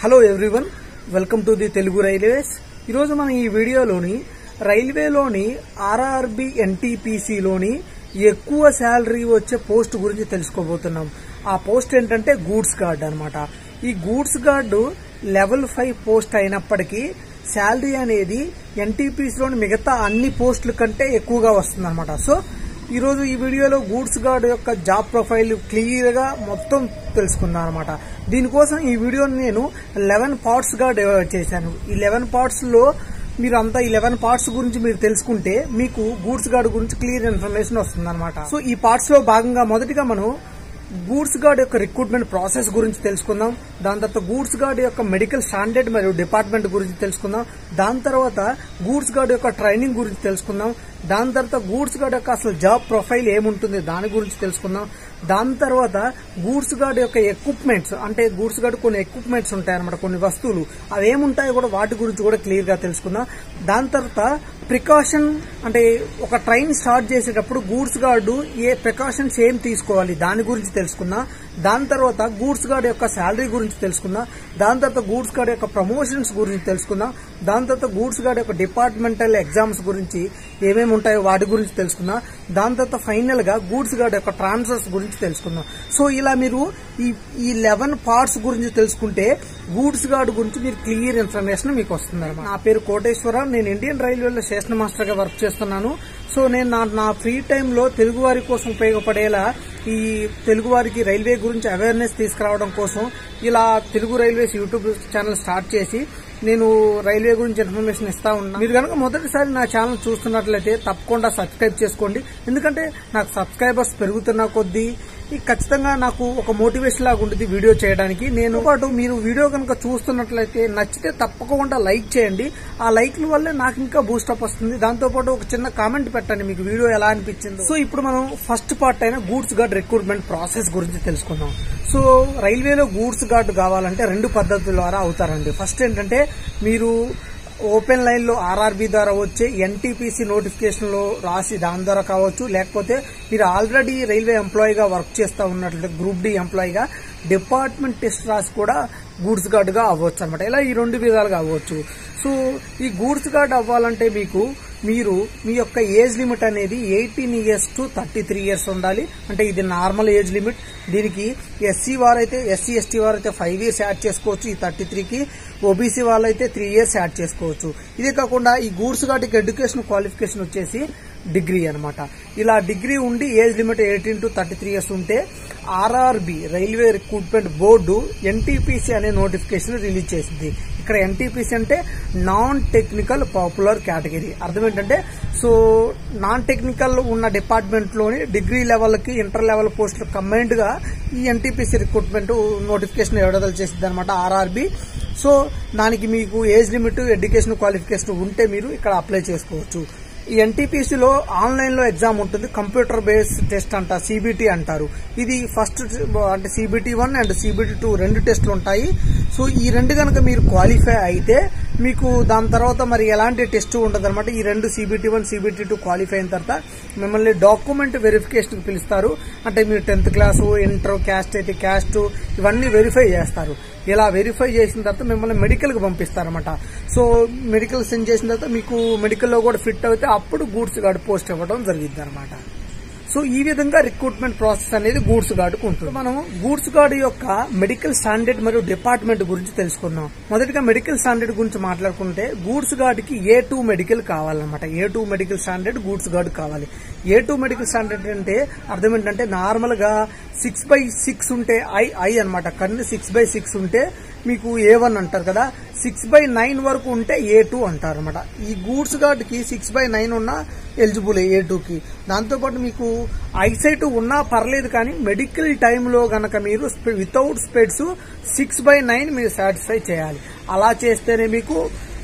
hello everyone welcome to the Telugu railways ఈరోజు మనం ఈ వీడియోలోని రైల్వేలోని ఆర్ఆర్బి ఎన్టీపీసీలోని ఎక్కువ శాలరీ వచ్చే పోస్ట్ గురించి తెలుసుకోబోతున్నాం ఆ పోస్ట్ ఏంటంటే గూడ్స్ గార్డ్ అన్నమాట ఈ goods guard level five post అయినప్పటికీ శాలరీ అనేది ఎన్టీపీసీలోని మిగతా అన్ని పోస్టుల కంటే ఎక్కువగా వస్తుంది అనమాట సో ఈరోజు ఈ వీడియోలో గూడ్స్ గార్డ్ యొక్క జాబ్ ప్రొఫైల్ క్లియర్ గా మొత్తం తెలుసుకుందాం అనమాట దీనికోసం ఈ వీడియోని నేను లెవెన్ పార్ట్స్ గా డివైడ్ చేశాను ఈ లెవెన్ పార్ట్స్ లో మీరు అంతా ఈ లెవెన్ పార్ట్స్ గురించి మీరు తెలుసుకుంటే మీకు గూడ్స్ గార్డ్ గురించి క్లియర్ ఇన్ఫర్మేషన్ వస్తుంది అనమాట సో ఈ పార్ట్స్ లో భాగంగా మొదటిగా మనం గూడ్స్ గార్డ్ యొక్క రిక్రూట్మెంట్ ప్రాసెస్ గురించి తెలుసుకుందాం దాని తర్వాత గూడ్స్ గార్డ్ యొక్క మెడికల్ స్టాండర్డ్ మరియు డిపార్ట్మెంట్ గురించి తెలుసుకుందాం దాని తర్వాత గూడ్స్ గార్డ్ యొక్క ట్రైనింగ్ గురించి తెలుసుకుందాం దాని తర్వాత గూడ్స్ గార్డ్ యొక్క అసలు జాబ్ ప్రొఫైల్ ఏముంటుంది దాని గురించి తెలుసుకుందాం దాని తర్వాత గూడ్స్ గార్డ్ యొక్క ఎక్విప్మెంట్స్ అంటే గూడ్స్ గార్డ్ కొన్ని ఎక్విప్మెంట్స్ ఉంటాయి అనమాట కొన్ని వస్తువులు అవి ఏముంటాయో కూడా వాటి గురించి కూడా క్లియర్ గా తెలుసుకుందాం దాని తర్వాత ప్రికాషన్ అంటే ఒక ట్రైన్ స్టార్ట్ చేసేటప్పుడు గూడ్స్ గార్డు ఏ ప్రికాషన్స్ ఏం తీసుకోవాలి దాని గురించి తెలుసుకుందాం దాని తర్వాత గూడ్స్ గార్డ్ యొక్క శాలరీ గురించి తెలుసుకుందాం దాని తర్వాత గూడ్స్ గార్డ్ యొక్క ప్రమోషన్స్ గురించి తెలుసుకుందాం దాని తర్వాత గూడ్స్ గార్డ్ యొక్క డిపార్ట్మెంటల్ ఎగ్జామ్స్ గురించి ఏమేమి ఉంటాయో వాటి గురించి తెలుసుకుందాం దాని తర్వాత ఫైనల్ గా గూడ్స్ గార్డ్ యొక్క ట్రాన్స్ఫర్స్ గురించి తెలుసుకుందాం సో ఇలా మీరు ఈ ఈ లెవెన్ పార్ట్స్ గురించి తెలుసుకుంటే గూడ్స్ గార్డ్ గురించి మీరు క్లియర్ ఇన్ఫర్మేషన్ మీకు వస్తుంది నా పేరు కోటేశ్వర నేను ఇండియన్ రైల్వేలో స్టేషన్ మాస్టర్ గా వర్క్ చేస్తున్నాను సో నేను నా నా ఫ్రీ టైంలో తెలుగు వారి కోసం ఉపయోగపడేలా ఈ తెలుగు వారికి రైల్వే గురించి అవేర్నెస్ తీసుకురావడం కోసం ఇలా Telugu railways YouTube channel start చేసి నేను రైల్వే గురించి ఇన్ఫర్మేషన్ ఇస్తా ఉన్నా మీరు కనుక మొదటిసారి నా ఛానల్ చూస్తున్నట్లయితే తప్పకుండా సబ్స్క్రైబ్ చేసుకోండి ఎందుకంటే నాకు సబ్స్క్రైబర్స్ పెరుగుతున్న కొద్దీ ఈ ఖచ్చితంగా నాకు ఒక మోటివేషన్ లాగా ఉంటుంది వీడియో చేయడానికి నేను పాటు మీరు వీడియో కనుక చూస్తున్నట్లయితే నచ్చితే తప్పకుండా లైక్ చేయండి ఆ లైక్ల వల్లే నాకు ఇంకా బూస్టప్ వస్తుంది దాంతో పాటు ఒక చిన్న కామెంట్ పెట్టండి మీకు వీడియో ఎలా అనిపించింది సో ఇప్పుడు మనం ఫస్ట్ పార్ట్ అయిన గూడ్స్ గార్డ్ రిక్రూట్మెంట్ ప్రాసెస్ గురించి తెలుసుకుందాం సో రైల్వేలో గూడ్స్ గార్డ్ కావాలంటే రెండు పద్ధతుల ద్వారా అవుతారండి ఫస్ట్ ఏంటంటే మీరు ఓపెన్ లైన్ లో ఆర్ఆర్బి ద్వారా వచ్చే ఎన్టీపీసీ నోటిఫికేషన్ లో రాసి దాని ద్వారా కావచ్చు లేకపోతే మీరు ఆల్రెడీ రైల్వే ఎంప్లాయీగా వర్క్ చేస్తా ఉన్నట్లయితే గ్రూప్ డి ఎంప్లాయీగా డిపార్ట్మెంట్ టెస్ట్ రాసి కూడా గూడ్స్ గార్డ్ గా అవ్వచ్చు అనమాట ఇలా ఈ రెండు విధాలుగా అవ్వచ్చు సో ఈ గూడ్స్ గార్డ్ అవ్వాలంటే మీకు మీరు మీ యొక్క ఏజ్ లిమిట్ అనేది eighteen years to thirty three years ఉండాలి అంటే ఇది నార్మల్ ఏజ్ లిమిట్ దీనికి ఎస్సీ వారైతే ఎస్సీ ఎస్టీ వారైతే ఫైవ్ ఇయర్స్ యాడ్ చేసుకోవచ్చు ఈ థర్టీ త్రీకి ఓబీసీ వాళ్ళైతే త్రీ ఇయర్స్ యాడ్ చేసుకోవచ్చు ఇదే కాకుండా ఈ గూడ్స్ గార్డ్కి ఎడ్యుకేషన్ క్వాలిఫికేషన్ వచ్చేసి డిగ్రీ అనమాట ఇలా డిగ్రీ ఉండి age limit eighteen to thirty three years ఉంటే RRB railway recruitment board NTPC అనే నోటిఫికేషన్ రిలీజ్ చేసింది ఇక్కడ ఎన్టీపీసీ అంటే నాన్ టెక్నికల్ పాపులర్ కేటగిరీ అర్థం ఏంటంటే సో నాన్ టెక్నికల్ ఉన్న డిపార్ట్మెంట్ లోని డిగ్రీ లెవెల్ కి ఇంటర్ లెవెల్ పోస్టులు కంబైన్డ్ గా ఈ ఎన్టీపీసీ రిక్రూట్మెంట్ నోటిఫికేషన్ విడుదల చేసింది అనమాట ఆర్ఆర్బి సో దానికి మీకు ఏజ్ లిమిట్ ఎడ్యుకేషన్ క్వాలిఫికేషన్ ఉంటే మీరు ఇక్కడ అప్లై చేసుకోవచ్చు ఈ ఎన్టీపీసీలో ఆన్లైన్ లో ఎగ్జామ్ ఉంటుంది కంప్యూటర్ బేస్డ్ టెస్ట్ అంట సిబిటి అంటారు ఇది ఫస్ట్ అంటే CBT one and CBT two రెండు టెస్టులు ఉంటాయి సో ఈ రెండు కనుక మీరు క్వాలిఫై అయితే మీకు దాని తర్వాత మరి ఎలాంటి టెస్ట్ ఉండదు అనమాట ఈ రెండు CBT one CBT two qualify అయిన తర్వాత మిమ్మల్ని డాక్యుమెంట్ వెరిఫికేషన్ పిలుస్తారు అంటే మీరు టెన్త్ క్లాసు ఇంటర్ క్యాస్ట్ అయితే క్యాస్ట్ ఇవన్నీ వెరిఫై చేస్తారు ఇలా వెరిఫై చేసిన తర్వాత మిమ్మల్ని మెడికల్ కి పంపిస్తారన్నమాట సో మెడికల్ సెండ్ చేసిన తర్వాత మీకు మెడికల్ లో కూడా ఫిట్ అయితే అప్పుడు గూడ్స్ గార్డ్ పోస్ట్ ఇవ్వడం జరిగింది అనమాట సో ఈ విధంగా రిక్రూట్మెంట్ ప్రాసెస్ అనేది గూడ్స్ గార్డుకు ఉంటుంది మనం గూడ్స్ గార్డ్ యొక్క మెడికల్ స్టాండర్డ్ మరియు డిపార్ట్మెంట్ గురించి తెలుసుకుందాం మొదటిగా మెడికల్ స్టాండర్డ్ గురించి మాట్లాడుకుంటే గూడ్స్ గార్డ్ కి ఏ టూ మెడికల్ కావాలన్నమాట A two medical standard goods guard కావాలి ఏ టూ మెడికల్ స్టాండర్డ్ అంటే అర్థం ఏంటంటే నార్మల్ గా సిక్స్ బై సిక్స్ ఉంటే ఐ ఐ అనమాట కన్ను సిక్స్ బై సిక్స్ ఉంటే మీకు ఏ వన్ అంటారు కదా సిక్స్ బై నైన్ వరకు ఉంటే ఏ టూ అంటారు అనమాట ఈ గూడ్స్ గార్డ్ కి సిక్స్ బై నైన్ ఉన్న ఎలిజిబుల్ ఏ టూకి దాంతోపాటు మీకు ఐసైట్ ఉన్నా పర్లేదు కానీ మెడికల్ టైంలో గనక మీరు without specs six by nine మీరు సాటిస్ఫై చేయాలి అలా చేస్తేనే మీకు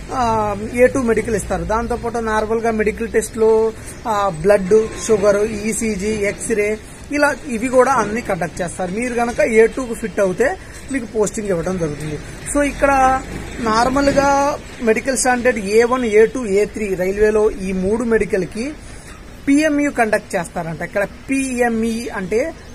ఏ టూ మెడికల్ ఇస్తారు దాంతోపాటు నార్మల్ గా మెడికల్ టెస్ట్ లో బ్లడ్ షుగర్ ఈసీజీ ఎక్స్రే ఇలా ఇవి కూడా అన్ని కండక్ట్ చేస్తారు మీరు గనక ఏ టూకు ఫిట్ అవుతే మీకు పోస్టింగ్ ఇవ్వడం జరుగుతుంది సో ఇక్కడ నార్మల్ గా medical standard A one A two A three రైల్వేలో ఈ మూడు మెడికల్ కి పిఎంఈ కండక్ట్ చేస్తారంట ఇక్కడ పిఎంఈ అంటే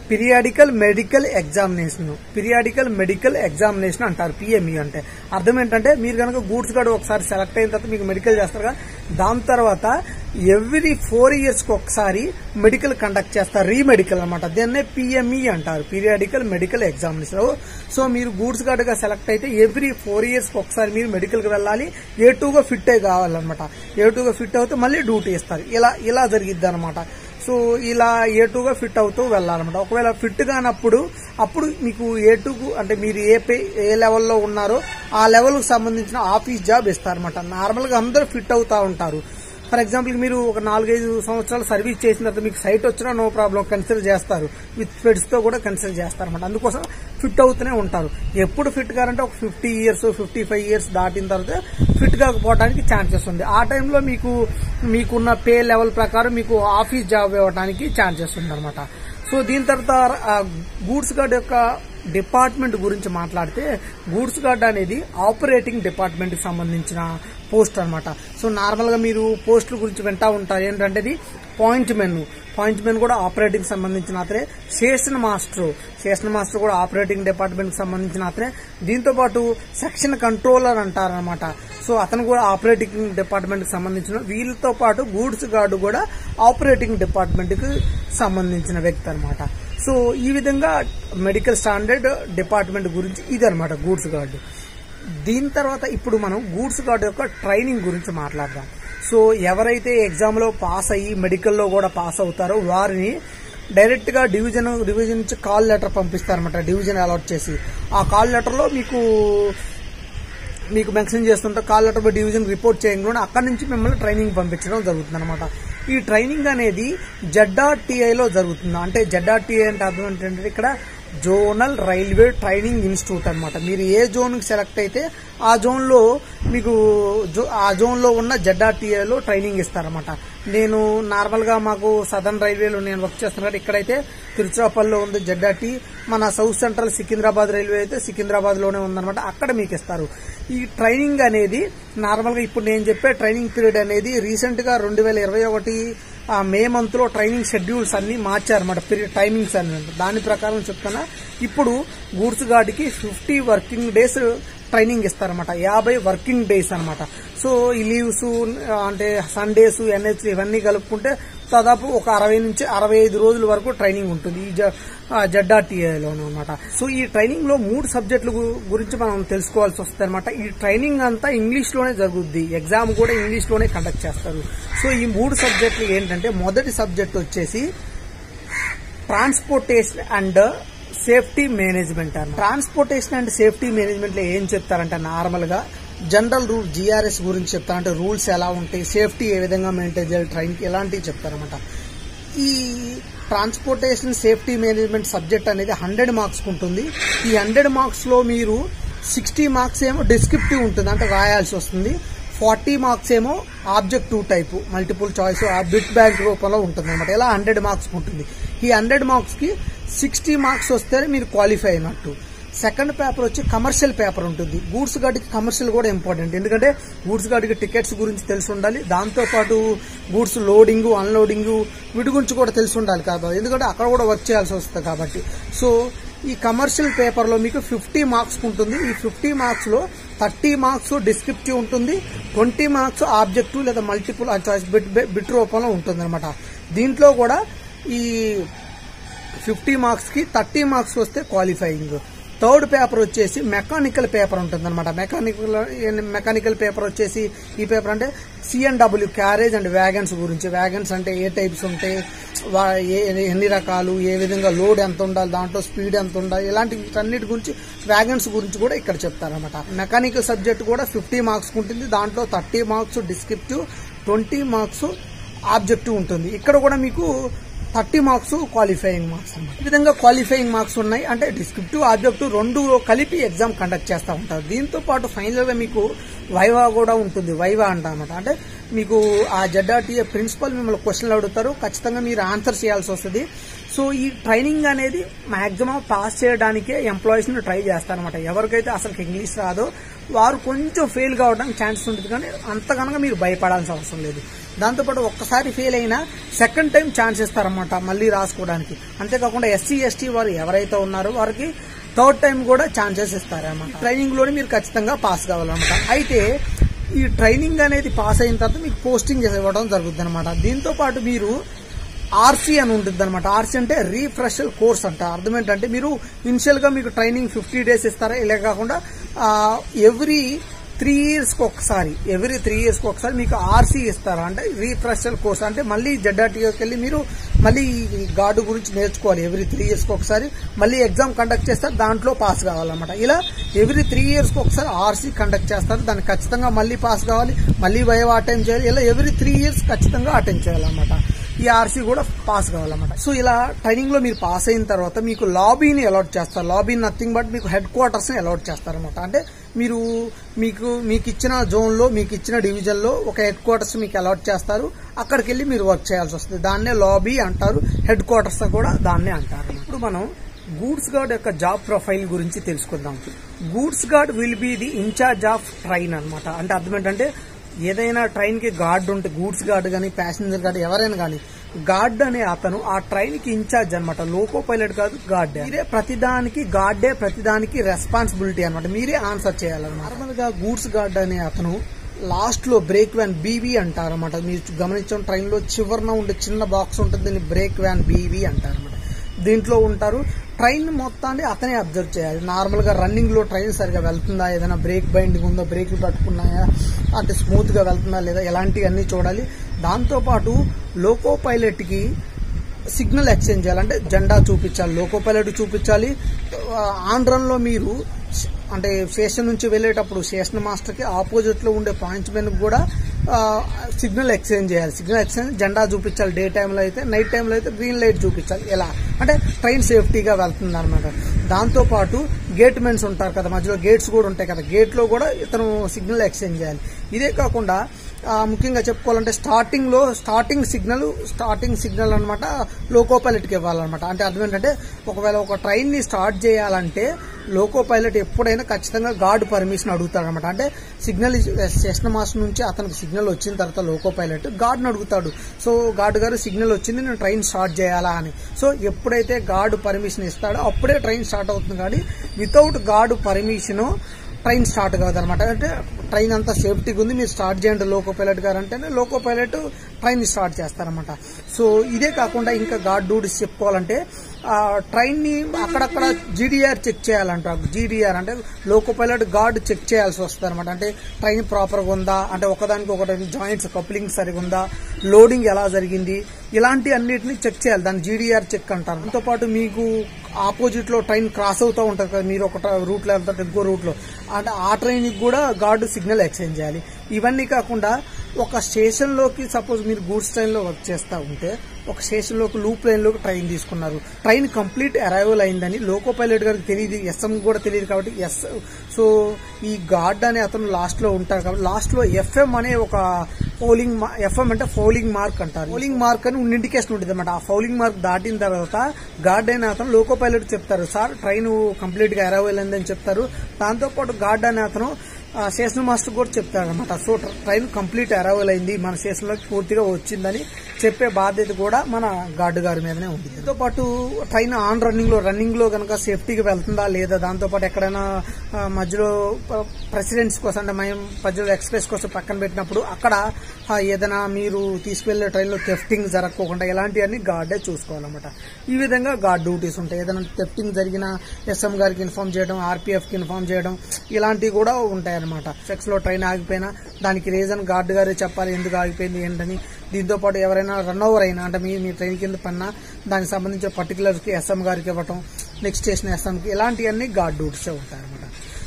periodical medical examination periodical medical examination అంటారు పిఎంఈ అంటే అర్థం ఏంటంటే మీరు కనుక గూడ్స్ గార్డ్ ఒకసారి సెలెక్ట్ అయిన తర్వాత మీకు మెడికల్ చేస్తారు కదా దాని తర్వాత ఎవ్రీ ఫోర్ ఇయర్స్ కి ఒకసారి మెడికల్ కండక్ట్ చేస్తారు రీ మెడికల్ అనమాట దీన్నే పిఎంఈ అంటారు పీరియాడికల్ మెడికల్ ఎగ్జామినేషన్ సో మీరు గూడ్స్ గార్డ్ గా సెలెక్ట్ అయితే ఎవ్రీ ఫోర్ ఇయర్స్ కి ఒకసారి మీరు మెడికల్ కి వెళ్ళాలి ఏ టూగా ఫిట్ అయి కావాలన్నమాట ఏ టూగా ఫిట్ అవుతే మళ్ళీ డ్యూటీ ఇస్తారు ఇలా ఇలా జరిగిద్ది అనమాట సో ఇలా ఏ టూగా ఫిట్ అవుతూ వెళ్ళాలన్నమాట ఒకవేళ ఫిట్ కానప్పుడు అప్పుడు మీకు ఏ టూకు అంటే మీరు ఏ పే ఏ లెవెల్లో ఉన్నారో ఆ లెవెల్కి సంబంధించిన ఆఫీస్ జాబ్ ఇస్తారన్నమాట నార్మల్గా అందరూ ఫిట్ అవుతా ఉంటారు ఫర్ ఎగ్జాంపుల్ మీరు ఒక నాలుగైదు సంవత్సరాలు సర్వీస్ చేసిన తర్వాత మీకు సైట్ వచ్చినా నో ప్రాబ్లం కన్సిడర్ చేస్తారు విత్ ఫిట్స్ తో కూడా కన్సిడర్ చేస్తారు అనమాట అందుకోసం ఫిట్ అవుతూనే ఉంటారు ఎప్పుడు ఫిట్ కారంటే ఒక fifty years fifty five years దాటిన తర్వాత ఫిట్ కాకపోవడానికి ఛాన్సెస్ ఉంది ఆ టైంలో మీకు మీకున్న పే లెవెల్ ప్రకారం మీకు ఆఫీస్ జాబ్ ఇవ్వడానికి ఛాన్సెస్ ఉంది అనమాట సో దీని తర్వాత గూడ్స్ గార్డ్ యొక్క డిపార్ట్మెంట్ గురించి మాట్లాడితే గూడ్స్ గార్డ్ అనేది ఆపరేటింగ్ డిపార్ట్మెంట్ కి సంబంధించిన పోస్ట్ అన్నమాట సో నార్మల్ గా మీరు పోస్టుల గురించి వింటా ఉంటారు ఏంటంటే ఇది పాయింట్ మెన్ పాయింట్ మెన్ కూడా ఆపరేటింగ్ సంబంధించిన అతనే స్టేషన్ మాస్టర్ స్టేషన్ మాస్టర్ కూడా ఆపరేటింగ్ డిపార్ట్మెంట్ కి సంబంధించిన అతనే దీంతో పాటు సెక్షన్ కంట్రోలర్ అంటారనమాట సో అతను కూడా ఆపరేటింగ్ డిపార్ట్మెంట్ కి సంబంధించిన వీళ్ళతో పాటు గూడ్స్ గార్డు కూడా ఆపరేటింగ్ డిపార్ట్మెంట్ కి సంబంధించిన వ్యక్తి అనమాట సో ఈ విధంగా మెడికల్ స్టాండర్డ్ డిపార్ట్మెంట్ గురించి ఇది అనమాట గూడ్స్ గార్డు దీని తర్వాత ఇప్పుడు మనం గూడ్స్ గార్డ్ యొక్క ట్రైనింగ్ గురించి మాట్లాడదాం సో ఎవరైతే ఎగ్జామ్ లో పాస్ అయ్యి మెడికల్లో కూడా పాస్ అవుతారో వారిని డైరెక్ట్ గా డివిజన్ డివిజన్ నుంచి కాల్ లెటర్ పంపిస్తారన్నమాట డివిజన్ అలాట్ చేసి ఆ కాల్ లెటర్ లో మీకు మీకు మెన్షన్ చేస్తుంటే call letter by division report చేయకుండా అక్కడి నుంచి మిమ్మల్ని ట్రైనింగ్ పంపించడం జరుగుతుంది అనమాట ఈ ట్రైనింగ్ అనేది జెడ్ఆర్టీఐలో జరుగుతుంది అంటే జెడ్ఆర్టీఐ అంటే అర్థం ఏంటంటే ఇక్కడ జోనల్ రైల్వే ట్రైనింగ్ ఇన్స్టిట్యూట్ అనమాట మీరు ఏ జోన్కి సెలెక్ట్ అయితే ఆ జోన్లో మీకు జో- ఆ జోన్లో ఉన్న జెడ్ఆర్టీఏలో ట్రైనింగ్ ఇస్తారన్నమాట నేను నార్మల్గా మాకు సదర్న్ రైల్వేలో నేను వర్క్ చేస్తున్నాను కాబట్టి ఇక్కడైతే తిరుచిరాపల్లిలో ఉంది జెడ్ఆర్టీ మన సౌత్ సెంట్రల్ సికింద్రాబాద్ రైల్వే అయితే సికింద్రాబాద్లోనే ఉందన్నమాట అక్కడ మీకు ఇస్తారు ఈ ట్రైనింగ్ అనేది నార్మల్గా ఇప్పుడు నేను చెప్పే ట్రైనింగ్ పీరియడ్ అనేది రీసెంట్గా రెండు వేల ఇరవై ఒకటి ఆ మే మంత్ లో ట్రైనింగ్ షెడ్యూల్స్ అన్ని మార్చారన్నమాట పీరియడ్ టైమింగ్స్ అన్ని దాని ప్రకారం చెప్తున్నా ఇప్పుడు గూడ్స్ గార్డ్కి ఫిఫ్టీ వర్కింగ్ డేస్ ట్రైనింగ్ ఇస్తారన్నమాట యాభై వర్కింగ్ డేస్ అన్నమాట సో ఈ లీవ్స్ అంటే సండేస్ ఎన్హెచ్ ఇవన్నీ కలుపుకుంటే దాదాపు ఒక అరవై నుంచి అరవై ఐదు రోజుల వరకు ట్రైనింగ్ ఉంటుంది ఈ జడ్ఆర్టీఏలో అనమాట సో ఈ ట్రైనింగ్ లో మూడు సబ్జెక్టుల గు- గురించి మనం తెలుసుకోవాల్సి వస్తుంది అనమాట ఈ ట్రైనింగ్ అంతా ఇంగ్లీష్ లోనే జరుగుద్ది ఎగ్జామ్ కూడా ఇంగ్లీష్ లోనే కండక్ట్ చేస్తారు సో ఈ మూడు సబ్జెక్టులు ఏంటంటే మొదటి సబ్జెక్ట్ వచ్చేసి ట్రాన్స్పోర్టేషన్ అండ్ సేఫ్టీ మేనేజ్మెంట్ అన్నమాట ట్రాన్స్పోర్టేషన్ అండ్ సేఫ్టీ మేనేజ్మెంట్ లో ఏం చెప్తారంటే నార్మల్ గా జనరల్ రూల్ జిఆర్ఎస్ గురించి చెప్తారంటే రూల్స్ ఎలా ఉంటాయి సేఫ్టీ ఏ విధంగా మెయింటైన్ చేయాలి ట్రైన్ కి ఇలాంటివి చెప్తారనమాట ఈ ట్రాన్స్పోర్టేషన్ సేఫ్టీ మేనేజ్మెంట్ సబ్జెక్ట్ అనేది హండ్రెడ్ మార్క్స్ ఉంటుంది ఈ హండ్రెడ్ మార్క్స్ లో మీరు సిక్స్టీ మార్క్స్ ఏమో డిస్క్రిప్టివ్ ఉంటుంది అంటే రాయాల్సి వస్తుంది ఫార్టీ మార్క్స్ ఏమో objective type multiple choice bit bank రూపంలో ఉంటుంది అనమాట ఇలా హండ్రెడ్ మార్క్స్ ఉంటుంది ఈ హండ్రెడ్ మార్క్స్ కి సిక్స్టీ మార్క్స్ వస్తేనే మీరు క్వాలిఫై అయినట్టు సెకండ్ పేపర్ వచ్చి కమర్షియల్ పేపర్ ఉంటుంది గూడ్స్ గార్డ్కి కమర్షియల్ కూడా ఇంపార్టెంట్ ఎందుకంటే గూడ్స్ గార్డ్కి టికెట్స్ గురించి తెలిసి ఉండాలి దాంతో పాటు గూడ్స్ లోడింగ్ అన్లోడింగ్ వీటి గురించి కూడా తెలిసి ఉండాలి కాబట్టి ఎందుకంటే అక్కడ కూడా వర్క్ చేయాల్సి వస్తుంది కాబట్టి సో ఈ కమర్షియల్ పేపర్ లో మీకు ఫిఫ్టీ మార్క్స్ ఉంటుంది ఈ ఫిఫ్టీ మార్క్స్ లో థర్టీ మార్క్స్ డిస్క్రిప్టివ్ ఉంటుంది ట్వంటీ మార్క్స్ ఆబ్జెక్టివ్ లేదా మల్టిపుల్ చాయిస్ బిట్ బిట్ రూపంలో ఉంటుంది అనమాట దీంట్లో కూడా ఈ ఫిఫ్టీ మార్క్స్ కి థర్టీ మార్క్స్ వస్తే క్వాలిఫైయింగ్ థర్డ్ పేపర్ వచ్చేసి మెకానికల్ పేపర్ ఉంటుంది అనమాట మెకానికల్ మెకానికల్ పేపర్ వచ్చేసి ఈ పేపర్ అంటే సిఎన్డబ్ల్యూ క్యారేజ్ అండ్ వ్యాగన్స్ గురించి వ్యాగన్స్ అంటే ఏ టైప్స్ ఉంటాయి వా- ఏ ఎన్ని రకాలు ఏ విధంగా లోడ్ ఎంత ఉండాలి దాంట్లో స్పీడ్ ఎంత ఉండాలి ఇలాంటి అన్నిటి గురించి వ్యాగన్స్ గురించి కూడా ఇక్కడ చెప్తారనమాట మెకానికల్ సబ్జెక్ట్ కూడా ఫిఫ్టీ మార్క్స్ ఉంటుంది దాంట్లో thirty marks descriptive twenty marks objective ఉంటుంది ఇక్కడ కూడా మీకు థర్టీ మార్క్స్ క్వాలిఫైయింగ్ మార్క్స్ అన్నమాట ఈ విధంగా క్వాలిఫైయింగ్ మార్క్స్ ఉన్నాయి అంటే డిస్క్రిప్టివ్ ఆబ్జెక్టివ్ రెండు కలిపి ఎగ్జామ్ కండక్ట్ చేస్తూ ఉంటారు దీంతో పాటు ఫైనల్ గా మీకు వైవా కూడా ఉంటుంది వైవా అంట అనమాట అంటే మీకు ఆ జెడ్ఆర్టీఏ ప్రిన్సిపల్ మిమ్మల్ని క్వశ్చన్లు అడుగుతారు ఖచ్చితంగా మీరు ఆన్సర్ చేయాల్సి వస్తుంది సో ఈ ట్రైనింగ్ అనేది మాక్సిమం పాస్ చేయడానికే ఎంప్లాయీస్ ని ట్రై చేస్తారనమాట ఎవరికైతే అసలు ఇంగ్లీష్ రాదో వారు కొంచెం ఫెయిల్ కావడానికి ఛాన్సెస్ ఉంటుంది కానీ అంతకనగా మీరు భయపడాల్సిన అవసరం లేదు దాంతోపాటు ఒక్కసారి ఫెయిల్ అయినా సెకండ్ టైం ఛాన్స్ ఇస్తారన్నమాట మళ్ళీ రాసుకోవడానికి అంతేకాకుండా ఎస్సీ ఎస్టీ వారు ఎవరైతే ఉన్నారో వారికి థర్డ్ టైం కూడా ఛాన్సెస్ ఇస్తారన్నమాట ట్రైనింగ్ లోనే మీరు ఖచ్చితంగా పాస్ కావాలన్నమాట అయితే ఈ ట్రైనింగ్ అనేది పాస్ అయిన తర్వాత మీకు పోస్టింగ్ ఇవ్వడం జరుగుతుంది అనమాట దీంతో పాటు మీరు ఆర్సీ అని ఉంటుంది అనమాట ఆర్సీ అంటే రీఫ్రెషల్ కోర్స్ అంట అర్థం ఏంటంటే మీరు ఇనిషియల్ గా మీకు ట్రైనింగ్ ఫిఫ్టీ డేస్ ఇస్తారా ఇలా కాకుండా ఎవ్రీ త్రీ ఇయర్స్ కి ఒకసారి ఎవ్రీ త్రీ ఇయర్స్ కి ఒకసారి మీకు ఆర్సీ ఇస్తారా అంటే రీఫ్రెషల్ కోర్స్ అంటే మళ్ళీ జెడ్ఆర్టీకి వెళ్ళి మీరు మళ్ళీ ఈ గార్డు గురించి నేర్చుకోవాలి ఎవ్రీ త్రీ ఇయర్స్ కి ఒకసారి మళ్ళీ ఎగ్జామ్ కండక్ట్ చేస్తారు దాంట్లో పాస్ కావాలన్నమాట ఇలా ఎవ్రీ త్రీ ఇయర్స్ కి ఒకసారి ఆర్సీ కండక్ట్ చేస్తారు దాన్ని ఖచ్చితంగా మళ్ళీ పాస్ కావాలి మళ్ళీ వైవ్ అటెండ్ చేయాలి ఇలా ఎవ్రీ త్రీ ఇయర్స్ ఖచ్చితంగా అటెండ్ చేయాలన్నమాట ఈ ఆర్సీ కూడా పాస్ కావాలన్నమాట సో ఇలా ట్రైనింగ్ లో మీరు పాస్ అయిన తర్వాత మీకు లాబీని అలాట్ చేస్తారు లాబీ నథింగ్ బట్ మీకు హెడ్ క్వార్టర్స్ ని అలాట్ చేస్తారన్నమాట అంటే మీరు మీకు మీకు ఇచ్చిన జోన్ లో మీకు ఇచ్చిన డివిజన్ లో ఒక హెడ్ క్వార్టర్స్ మీకు అలాట్ చేస్తారు అక్కడికి వెళ్ళి మీరు వర్క్ చేయాల్సి వస్తుంది దాన్నే లాబీ అంటారు హెడ్ క్వార్టర్స్ కూడా దాన్నే అంటారు ఇప్పుడు మనం గూడ్స్ గార్డ్ యొక్క జాబ్ ప్రొఫైల్ గురించి తెలుసుకుందాం goods guard will be the incharge of train అనమాట అంటే అర్థం ఏంటంటే ఏదైనా ట్రైన్ కి గార్డ్ ఉంటే గూడ్స్ గార్డ్ కానీ ప్యాసింజర్ గార్డ్ ఎవరైనా కానీ గార్డ్ అనే అతను ఆ ట్రైన్ కి ఇన్ఛార్జ్ అనమాట లోకో పైలట్ కాదు గార్డ్ మీరే ప్రతిదానికి గార్డే ప్రతిదానికి రెస్పాన్సిబిలిటీ అనమాట మీరే ఆన్సర్ చేయాలన్నమాట నార్మల్ గా గూడ్స్ గార్డ్ అనే అతను లాస్ట్ లో బ్రేక్ వ్యాన్ బీవీ అంటారు అనమాట మీరు గమనించాం ట్రైన్ లో చివరన ఉండే చిన్న బాక్స్ ఉంటుంది దీన్ని బ్రేక్ వ్యాన్ బీవీ అంటారు అనమాట దీంట్లో ఉంటారు ట్రైన్ మొత్తాన్ని అతనే అబ్జర్వ్ చేయాలి నార్మల్ గా రన్నింగ్ లో ట్రైన్ సరిగా వెళ్తుందా ఏదైనా బ్రేక్ బైండింగ్ ఉందో బ్రేక్లు పట్టుకున్నాయా అంటే స్మూత్ గా వెళ్తుందా లేదా ఇలాంటివన్నీ చూడాలి దాంతో పాటు లోకో పైలట్ కి సిగ్నల్ ఎక్స్చేంజ్ చేయాలి అంటే జెండా చూపించాలి లోకో పైలట్ చూపించాలి ఆన్ రన్ లో మీరు అంటే స్టేషన్ నుంచి వెళ్ళేటప్పుడు స్టేషన్ మాస్టర్ కి ఆపోజిట్ లో ఉండే పాయింట్స్ మీద కూడా సిగ్నల్ ఎక్స్చేంజ్ చేయాలి సిగ్నల్ ఎక్స్చేంజ్ జెండా చూపించాలి డే టైంలో అయితే నైట్ టైంలో అయితే గ్రీన్ లైట్ చూపించాలి ఎలా అంటే ట్రైన్ సేఫ్టీగా వెళ్తుంది అనమాట దాంతో పాటు గేట్ మెన్స్ ఉంటారు కదా మధ్యలో గేట్స్ కూడా ఉంటాయి కదా గేట్ లో కూడా ఇతను సిగ్నల్ ఎక్స్చేంజ్ చేయాలి ఇదే కాకుండా ముఖ్యంగా చెప్పుకోవాలంటే స్టార్టింగ్ లో స్టార్టింగ్ సిగ్నల్ స్టార్టింగ్ సిగ్నల్ అనమాట లోకో పైలట్కి ఇవ్వాలన్నమాట అంటే అర్థం ఏంటంటే ఒకవేళ ఒక ట్రైన్ ని స్టార్ట్ చేయాలంటే లోకో పైలట్ ఎప్పుడైనా ఖచ్చితంగా గార్డ్ పర్మిషన్ అడుగుతాడు అనమాట అంటే సిగ్నల్ స్టేషన్ మాస్టర్ నుంచి అతనికి సిగ్నల్ వచ్చిన తర్వాత లోకో పైలట్ గార్డ్ని అడుగుతాడు సో గార్డ్ గారు సిగ్నల్ వచ్చింది నేను ట్రైన్ స్టార్ట్ చేయాలా అని సో ఎప్పుడైతే గార్డ్ పర్మిషన్ ఇస్తాడో అప్పుడే ట్రైన్ స్టార్ట్ అవుతుంది కానీ without guard permission train start కాదు అనమాట అంటే ట్రైన్ అంతా సేఫ్టీగా ఉంది మీరు స్టార్ట్ చేయండి లోకో పైలట్ గారు అంటేనే లోకో పైలట్ ట్రైన్ స్టార్ట్ చేస్తారనమాట సో ఇదే కాకుండా ఇంకా గార్డ్ డ్యూటీస్ చెప్పుకోవాలంటే ట్రైన్ ని అక్కడక్కడ జీడీఆర్ చెక్ చేయాలంట జీడీఆర్ అంటే లోకో పైలట్ గార్డ్ చెక్ చేయాల్సి వస్తుంది అనమాట అంటే ట్రైన్ ప్రాపర్ గా ఉందా అంటే ఒకదానికి ఒకటి జాయింట్స్ కప్లింగ్ సరిగా ఉందా లోడింగ్ ఎలా జరిగింది ఇలాంటి అన్నిటిని చెక్ చేయాలి దాన్ని జీడీఆర్ చెక్ అంటారు దాంతో పాటు మీకు ఆపోజిట్ లో ట్రైన్ క్రాస్ అవుతూ ఉంటుంది కదా మీరు ఒక రూట్ లో వెళ్తారు ఇంకో రూట్ లో అంటే ఆ ట్రైన్ కి కూడా గార్డు సిగ్నల్ ఎక్స్చేంజ్ చేయాలి ఇవన్నీ కాకుండా ఒక స్టేషన్ లోకి సపోజ్ మీరు గూడ్స్ ట్రైన్ లో వర్క్ చేస్తా ఉంటే ఒక స్టేషన్ లోకి లూప్ లైన్ లోకి ట్రైన్ తీసుకున్నారు ట్రైన్ కంప్లీట్ అరైవల్ అయిందని లోకో పైలట్ గారికి తెలియదు ఎస్ఎం కూడా తెలియదు కాబట్టి ఎస్ సో ఈ గార్డ్ అనే అతను లాస్ట్ లో ఉంటారు కాబట్టి లాస్ట్ లో ఎఫ్ఎం అనే ఒక ఫౌలింగ్ ఎఫ్ఎం అంటే ఫౌలింగ్ మార్క్ అంటారు ఫౌలింగ్ మార్క్ అని ఇండికేషన్ ఉంటుంది అనమాట ఆ ఫౌలింగ్ మార్క్ దాటిన తర్వాత గార్డ్ అయిన అతను లోకో పైలట్ చెప్తారు సార్ ట్రైన్ కంప్లీట్ గా అరైవల్ అయిందని చెప్తారు దాంతో పాటు గార్డ్ అనే అతను స్టేషన్ మాస్టర్ కూడా చెప్తాడు అనమాట సో ట్రైన్ కంప్లీట్ అరైవల్ అయింది మన స్టేషన్ లోకి పూర్తిగా వచ్చిందని చెప్పే బాధ్యత కూడా మన గార్డు గారి మీదనే ఉంది దీంతో పాటు ట్రైన్ ఆన్ రన్నింగ్ లో రన్నింగ్ లో కనుక సేఫ్టీగా వెళ్తుందా లేదా దాంతో పాటు ఎక్కడైనా మధ్యలో ప్రెసిడెంట్స్ కోసం అంటే మేము మధ్యలో ఎక్స్ప్రెస్ కోసం పక్కన పెట్టినప్పుడు అక్కడ ఏదైనా మీరు తీసుకువెళ్లే ట్రైన్ లో థెఫ్టింగ్ జరగకోకుండా ఇలాంటివన్నీ గార్డే చూసుకోవాలన్నమాట ఈ విధంగా గార్డ్ డ్యూటీస్ ఉంటాయి ఏదైనా థెఫ్టింగ్ జరిగిన ఎస్ఎం గారికి ఇన్ఫార్మ్ చేయడం ఆర్పీఎఫ్ కి ఇన్ఫార్మ్ చేయడం ఇలాంటివి కూడా ఉంటాయి అనమాట సెక్స్ లో ట్రైన్ ఆగిపోయినా దానికి రీజన్ గార్డ్ గారే చెప్పాలి ఎందుకు ఆగిపోయింది ఏంటని దీంతో పాటు ఎవరైనా రన్ ఓవర్ అయినా అంటే మీ మీ ట్రైన్ కింద పన్నా దానికి సంబంధించిన పర్టికులర్స్ కి ఎస్ఎం గారికి ఇవ్వటం నెక్స్ట్ స్టేషన్ ఎస్ఎం కి ఇలాంటివన్నీ గార్డ్ డ్యూటీసే ఉంటాయి అనమాట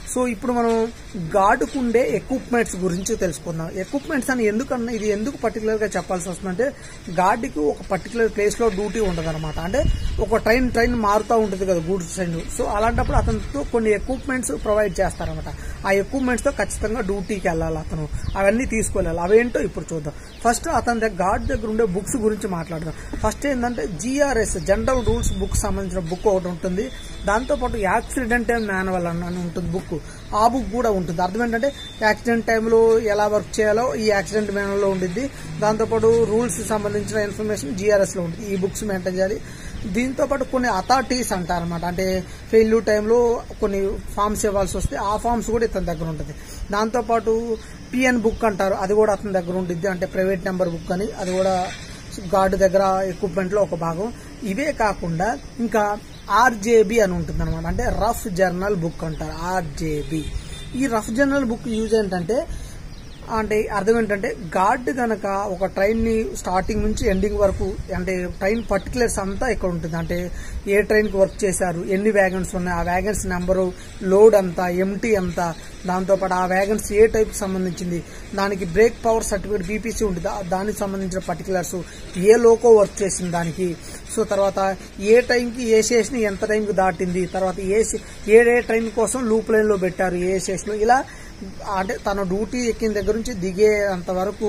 సో ఇప్పుడు మనం గార్డుకు ఉండే ఎక్విప్మెంట్స్ గురించి తెలుసుకుందాం ఎక్విప్మెంట్స్ అని ఎందుకన్నా ఇది ఎందుకు పర్టికులర్ గా చెప్పాల్సి వస్తుందంటే గార్డుకి ఒక పర్టికులర్ ప్లేస్ లో డ్యూటీ ఉండదు అంటే ఒక ట్రైన్ ట్రైన్ మారుతూ ఉంటుంది కదా గూడ్స్ ట్రైన్ సో అలాంటప్పుడు అతనితో కొన్ని ఎక్విప్మెంట్స్ ప్రొవైడ్ చేస్తారనమాట ఆ ఎక్విప్మెంట్స్ తో ఖచ్చితంగా డ్యూటీకి వెళ్ళాలి అతను అవన్నీ తీసుకెళ్ళాలి అవేంటో ఇప్పుడు చూద్దాం ఫస్ట్ అతని దగ్గర గార్డ్ దగ్గర ఉండే బుక్స్ గురించి మాట్లాడదాం ఫస్ట్ ఏంటంటే జిఆర్ఎస్ జనరల్ రూల్స్ బుక్ సంబంధించిన బుక్ ఒకటి ఉంటుంది దాంతోపాటు యాక్సిడెంట్ మాన్యువల్ అని ఉంటుంది బుక్ ఆ బుక్ కూడా ఉంటుంది అర్థం ఏంటంటే యాక్సిడెంట్ టైంలో ఎలా వర్క్ చేయాలో ఈ యాక్సిడెంట్ మాన్యువల్లో ఉంటుంది దాంతోపాటు రూల్స్ సంబంధించిన ఇన్ఫర్మేషన్ జిఆర్ఎస్ లో ఉంటుంది ఈ బుక్స్ మెయింటైన్ చేయాలి దీంతో పాటు కొన్ని అథారిటీస్ అంటారన్నమాట అంటే ఫెయిల్యూర్ టైంలో కొన్ని ఫామ్స్ ఇవ్వాల్సి వస్తే ఆ ఫామ్స్ కూడా ఇతని దగ్గర ఉంటుంది దాంతోపాటు పిఎన్ బుక్ అంటారు అది కూడా అతని దగ్గర ఉంటుంది అంటే ప్రైవేట్ నెంబర్ బుక్ అని అది కూడా గార్డు దగ్గర ఎక్విప్మెంట్ లో ఒక భాగం ఇవే కాకుండా ఇంకా ఆర్జేబి అని ఉంటుంది అనమాట అంటే రఫ్ జర్నల్ బుక్ అంటారు ఆర్జేబి ఈ రఫ్ జర్నల్ బుక్ యూజ్ ఏంటంటే అంటే అర్థం ఏంటంటే గార్డ్ గనక ఒక ట్రైన్ ని స్టార్టింగ్ నుంచి ఎండింగ్ వరకు అంటే ట్రైన్ పర్టికులర్స్ అంతా ఇక్కడ ఉంటుంది అంటే ఏ ట్రైన్ కి వర్క్ చేశారు ఎన్ని వ్యాగన్స్ ఉన్నాయి ఆ వ్యాగన్స్ నెంబరు లోడ్ ఎంత ఎంటీ ఎంత దాంతోపాటు ఆ వ్యాగన్స్ ఏ టైప్ సంబంధించింది దానికి బ్రేక్ పవర్ సర్టిఫికేట్ బీపీసీ ఉంటుంది దా- దానికి సంబంధించిన పర్టికులర్స్ ఏ లోకో వర్క్ చేసింది దానికి సో తర్వాత ఏ టైంకి ఏ స్టేషన్ ఎంత టైంకి దాటింది తర్వాత ఏ స్టే- ఏ ఏ ట్రైన్ కోసం లూప్ లైన్ లో పెట్టారు ఏ స్టేషన్ ఇలా అంటే తన డ్యూటీ ఎక్కిన దగ్గర నుంచి దిగేంత వరకు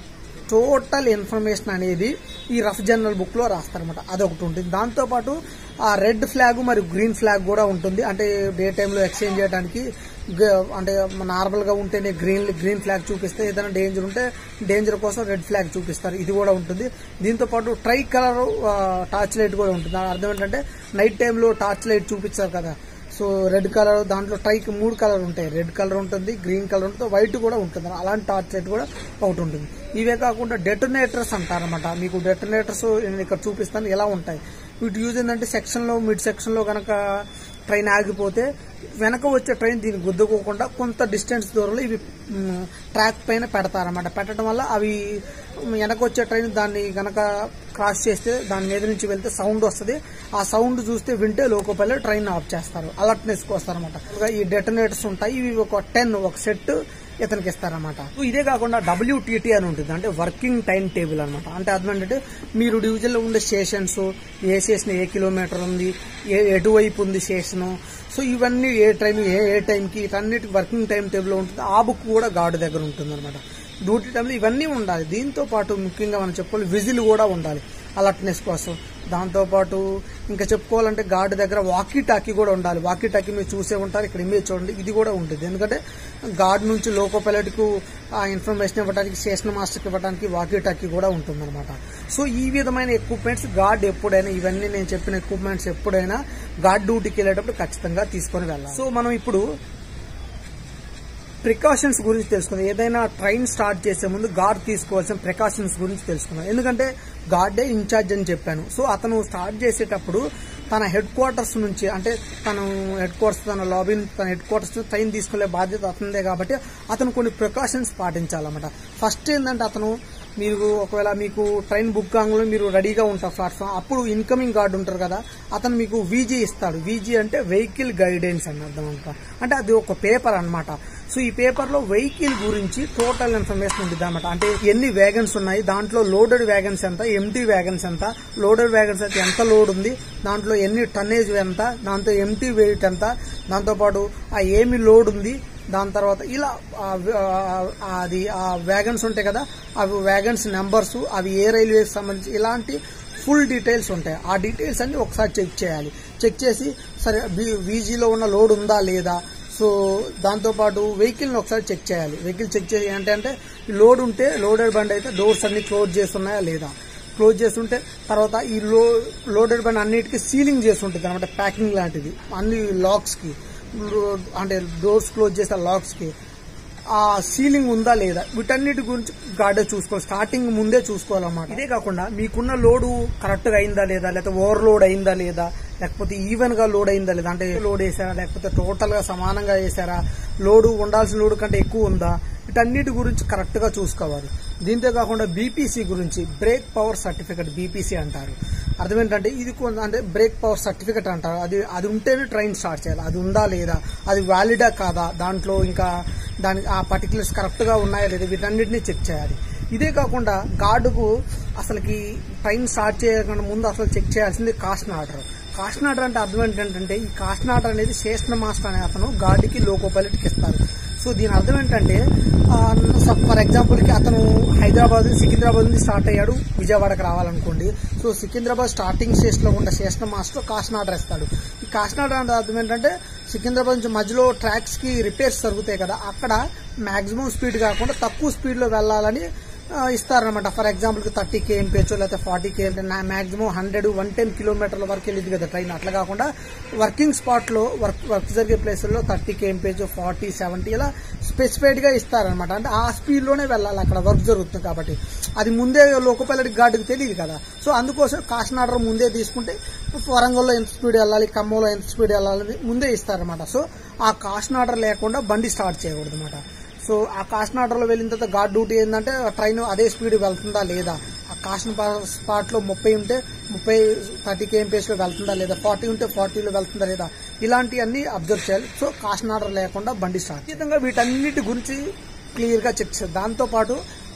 టోటల్ ఇన్ఫర్మేషన్ అనేది ఈ రఫ్ జర్నల్ బుక్ లో రాస్తారనమాట అదొకటి ఉంటుంది దాంతోపాటు ఆ రెడ్ ఫ్లాగ్ మరియు గ్రీన్ ఫ్లాగ్ కూడా ఉంటుంది అంటే డే టైంలో ఎక్స్చేంజ్ చేయడానికి గ- అంటే నార్మల్ గా ఉంటేనే గ్రీన్ గ్రీన్ ఫ్లాగ్ చూపిస్తే ఏదైనా డేంజర్ ఉంటే డేంజర్ కోసం రెడ్ ఫ్లాగ్ చూపిస్తారు ఇది కూడా ఉంటుంది దీంతో పాటు ట్రై కలర్ టార్చ్ లైట్ కూడా ఉంటుంది దాని అర్థం ఏంటంటే నైట్ టైంలో టార్చ్ లైట్ చూపించారు కదా సో రెడ్ కలర్ దాంట్లో ట్రైకి మూడు కలర్ ఉంటాయి రెడ్ కలర్ ఉంటుంది గ్రీన్ కలర్ ఉంటుంది వైట్ కూడా ఉంటుంది అలాంటి టార్చ్ లైట్ కూడా ఒకటి ఉంటుంది ఇవే కాకుండా డెటోనేటర్స్ అంటారన్నమాట మీకు డెటోనేటర్స్ నేను ఇక్కడ చూపిస్తాను ఎలా ఉంటాయి వీటి యూజ్ ఏంటంటే సెక్షన్ లో మిడ్ సెక్షన్ లో కనుక ట్రైన్ ఆగిపోతే వెనక వచ్చే ట్రైన్ దీన్ని గుద్దుకోకుండా కొంత డిస్టెన్స్ దూరంలో ఇవి మ్, ట్రాక్ పైన పెడతారన్నమాట పెట్టడం వల్ల అవి వెనక వచ్చే ట్రైన్ దాన్ని గనక క్రాస్ చేస్తే దాని మీద నుంచి వెళ్తే సౌండ్ వస్తుంది ఆ సౌండ్ చూస్తే వింటే లోకోపల్లి ట్రైన్ ఆఫ్ చేస్తారు అలర్ట్నెస్ వస్తారనమాట ఈ డెటోనేటర్స్ ఉంటాయి ఇవి ఒక టెన్ ఒక సెట్ ఇతనికి ఇస్తారనమాట ఇదే కాకుండా డబ్ల్యూటీటీ అని ఉంటుంది అంటే వర్కింగ్ టైం టేబుల్ అనమాట అంటే అర్థం ఏంటంటే మీరు డివిజన్ లో ఉండే స్టేషన్స్ ఏ స్టేషన్ ఏ కిలోమీటర్ ఉంది ఏ ఎటువైపు ఉంది స్టేషన్ సో ఇవన్నీ ఏ ట్రైన్ ఏ ఏ టైంకి ఇటన్నిటి వర్కింగ్ టైం టేబుల్ ఉంటుంది ఆ బుక్ కూడా గార్డు దగ్గర ఉంటుంది అనమాట డ్యూటీ టైంలో ఇవన్నీ ఉండాలి దీంతో పాటు ముఖ్యంగా మనం చెప్పుకోవాలి విజిల్ కూడా ఉండాలి అలర్ట్నెస్ కోసం దాంతో పాటు ఇంకా చెప్పుకోవాలంటే గార్డు దగ్గర వాకీ టాకీ కూడా ఉండాలి వాకీ టాకీ మీరు చూసే ఉంటారు ఇక్కడ ఇమేజ్ చూడండి ఇది కూడా ఉంటుంది ఎందుకంటే గార్డ్ నుంచి లోకో పైలట్కు ఆ ఇన్ఫర్మేషన్ ఇవ్వడానికి స్టేషన్ మాస్టర్కి ఇవ్వడానికి వాకీ టాకీ కూడా ఉంటుంది అనమాట సో ఈ విధమైన ఎక్విప్మెంట్స్ గార్డ్ ఎప్పుడైనా ఇవన్నీ నేను చెప్పిన ఎక్విప్మెంట్స్ ఎప్పుడైనా గార్డ్ డ్యూటీకి వెళ్ళేటప్పుడు ఖచ్చితంగా తీసుకొని వెళ్ళాలి సో మనం ఇప్పుడు ప్రికాషన్స్ గురించి తెలుసుకుందాం ఏదైనా ట్రైన్ స్టార్ట్ చేసే ముందు గార్డ్ తీసుకోవాల్సిన ప్రికాషన్స్ గురించి తెలుసుకుందాం ఎందుకంటే గార్డే ఇన్ఛార్జ్ అని చెప్పాను సో అతను స్టార్ట్ చేసేటప్పుడు తన హెడ్ క్వార్టర్స్ నుంచి అంటే తను హెడ్ క్వార్టర్స్ తన లాబీ తన హెడ్ క్వార్టర్స్ ట్రైన్ తీసుకునే బాధ్యత అతనిదే కాబట్టి అతను కొన్ని ప్రికాషన్స్ పాటించాలన్నమాట ఫస్ట్ ఏంటంటే అతను మీరు ఒకవేళ మీకు ట్రైన్ బుక్ కాగానే మీరు రెడీగా ఉంటారు ప్లాట్ఫామ్ అప్పుడు ఇన్కమింగ్ గార్డ్ ఉంటారు కదా అతను మీకు వీజీ ఇస్తాడు వీజీ అంటే వెహికల్ గైడెన్స్ అని అర్థం అనమాట అంటే అది ఒక పేపర్ అన్నమాట సో ఈ పేపర్ లో వెహికల్ గురించి టోటల్ ఇన్ఫర్మేషన్ ఉంటుంది అనమాట అంటే ఎన్ని వ్యాగన్స్ ఉన్నాయి దాంట్లో లోడెడ్ వ్యాగన్స్ ఎంత ఎంటీ వ్యాగన్స్ ఎంత లోడెడ్ వ్యాగన్స్ అయితే ఎంత లోడ్ ఉంది దాంట్లో ఎన్ని టన్నేజ్ ఎంత దాంతో ఎంటీ వెయిట్ ఎంత దాంతో పాటు ఆ ఏమి లోడ్ ఉంది దాని తర్వాత ఇలా ఆ వ- ఆ- అది ఆ వ్యాగన్స్ ఉంటాయి కదా అవి వ్యాగన్స్ నెంబర్స్ అవి ఏ రైల్వేకి సంబంధించి ఇలాంటి ఫుల్ డీటెయిల్స్ ఉంటాయి ఆ డీటెయిల్స్ అన్ని ఒకసారి చెక్ చేయాలి చెక్ చేసి సరే వీజీలో ఉన్న లోడ్ ఉందా లేదా సో దాంతోపాటు వెహికల్ని ఒకసారి చెక్ చేయాలి వెహికల్ చెక్ చేసి ఏంటంటే లోడ్ ఉంటే లోడెడ్ బండి అయితే డోర్స్ అన్ని క్లోజ్ చేస్తున్నాయా లేదా క్లోజ్ చేస్తుంటే తర్వాత ఈ లో లోడెడ్ బండి అన్నిటికీ సీలింగ్ చేసి ఉంటుంది అనమాట ప్యాకింగ్ లాంటిది అన్ని లాక్స్ కి లో- అంటే డోర్స్ క్లోజ్ చేసే లాక్స్ కి ఆ సీలింగ్ ఉందా లేదా వీటన్నిటి గురించి గార్డే చూసుకోవాలి స్టార్టింగ్ ముందే చూసుకోవాలన్నమాట ఇదే కాకుండా మీకున్న లోడు కరెక్ట్ గా అయిందా లేదా లేకపోతే ఓవర్ లోడ్ అయిందా లేదా లేకపోతే ఈవెన్ గా లోడ్ అయిందా లేదా అంటే లోడ్ వేసారా లేకపోతే టోటల్ గా సమానంగా వేసారా లోడు ఉండాల్సిన లోడు కంటే ఎక్కువ ఉందా వీటన్నిటి గురించి కరెక్ట్ గా చూసుకోవాలి దీంతో కాకుండా బీపీసీ గురించి బ్రేక్ పవర్ సర్టిఫికెట్ బీపీసీ అంటారు అర్థం ఏంటంటే ఇది కొంత అంటే బ్రేక్ పవర్ సర్టిఫికెట్ అంటారు అది అది ఉంటేనే ట్రైన్ స్టార్ట్ చేయాలి అది ఉందా లేదా అది వ్యాలిడా కాదా దాంట్లో ఇంకా దాని ఆ పర్టికులర్స్ కరెక్ట్గా ఉన్నాయా లేదా వీటన్నిటిని చెక్ చేయాలి ఇదే కాకుండా గార్డుకు అసలుకి ట్రైన్ స్టార్ట్ చేయకుండా ముందు అసలు చెక్ చేయాల్సింది కాస్ట్ ఆర్డర్ కాస్ట్ ఆర్డర్ అంటే అర్థం ఏంటంటే ఈ కాస్ట్ ఆర్డర్ అనేది శేషణ మాస్టర్ అనే అతను గార్డుకి లోకో పైలట్కి ఇస్తారు సో దీని అర్థం ఏంటంటే ఫర్ ఎగ్జాంపుల్కి అతను హైదరాబాద్ సికింద్రాబాద్ నుంచి స్టార్ట్ అయ్యాడు విజయవాడకి రావాలనుకోండి సో సికింద్రాబాద్ స్టార్టింగ్ స్టేజ్లో ఉన్న శేషణ మాస్టర్ కాస్ట్ ఆర్డర్ ఇస్తాడు ఈ కాస్ట్ ఆర్డర్ అంటే అర్థం ఏంటంటే సికింద్రాబాద్ నుంచి మధ్యలో ట్రాక్స్ కి రిపేర్స్ జరుగుతాయి కదా అక్కడ మాక్సిమం స్పీడ్ కాకుండా తక్కువ స్పీడ్ లో వెళ్ళాలని ఆ, ఇస్తారనమాట ఫర్ ఎగ్జాంపుల్ థర్టీ కేఎంపీహెచ్ లేకపోతే forty KMP maximum hundred one ten కిలోమీటర్ల వరకు వెళ్ళింది కదా ట్రైన్ అట్లా కాకుండా వర్కింగ్ స్పాట్ లో వర్క్ వర్క్ జరిగే ప్లేసుల్లో థర్టీ కేఎంపీహెచ్ ఫార్టీ సెవెంటీ ఇలా స్పెసిఫైడ్ గా ఇస్తారనమాట అంటే ఆ స్పీడ్ లోనే వెళ్ళాలి అక్కడ వర్క్ జరుగుతుంది కాబట్టి అది ముందే లోకో పైలట్ గార్డుకి తెలియదు కదా సో అందుకోసం కాస్ట్ ఆర్డర్ ముందే తీసుకుంటే వరంగల్లో ఎంత స్పీడ్ వెళ్ళాలి ఖమ్మంలో ఎంత స్పీడ్ వెళ్ళాలి ముందే ఇస్తారనమాట సో ఆ కాస్ట్ ఆర్డర్ లేకుండా బండి స్టార్ట్ చేయకూడదు అనమాట సో ఆ కాస్ట్ ఆర్డర్లో వెళ్ళిన తర్వాత గార్డ్ డ్యూటీ ఏంటంటే ట్రైన్ అదే స్పీడ్ వెళ్తుందా లేదా ఆ కాస్ట్ స్పాట్ లో ముప్పై ఉంటే ముప్పై థర్టీ కేఎంపీఎస్ లో వెళ్తుందా లేదా ఫార్టీ ఉంటే ఫార్టీలో వెళ్తుందా లేదా ఇలాంటివన్నీ అబ్జర్వ్ చేయాలి సో కాస్ట్ ఆర్డర్ లేకుండా బండి స్టార్ట్ ఖచ్చితంగా వీటన్నిటి గురించి క్లియర్ గా చెక్ చేయాలి దాంతో పాటు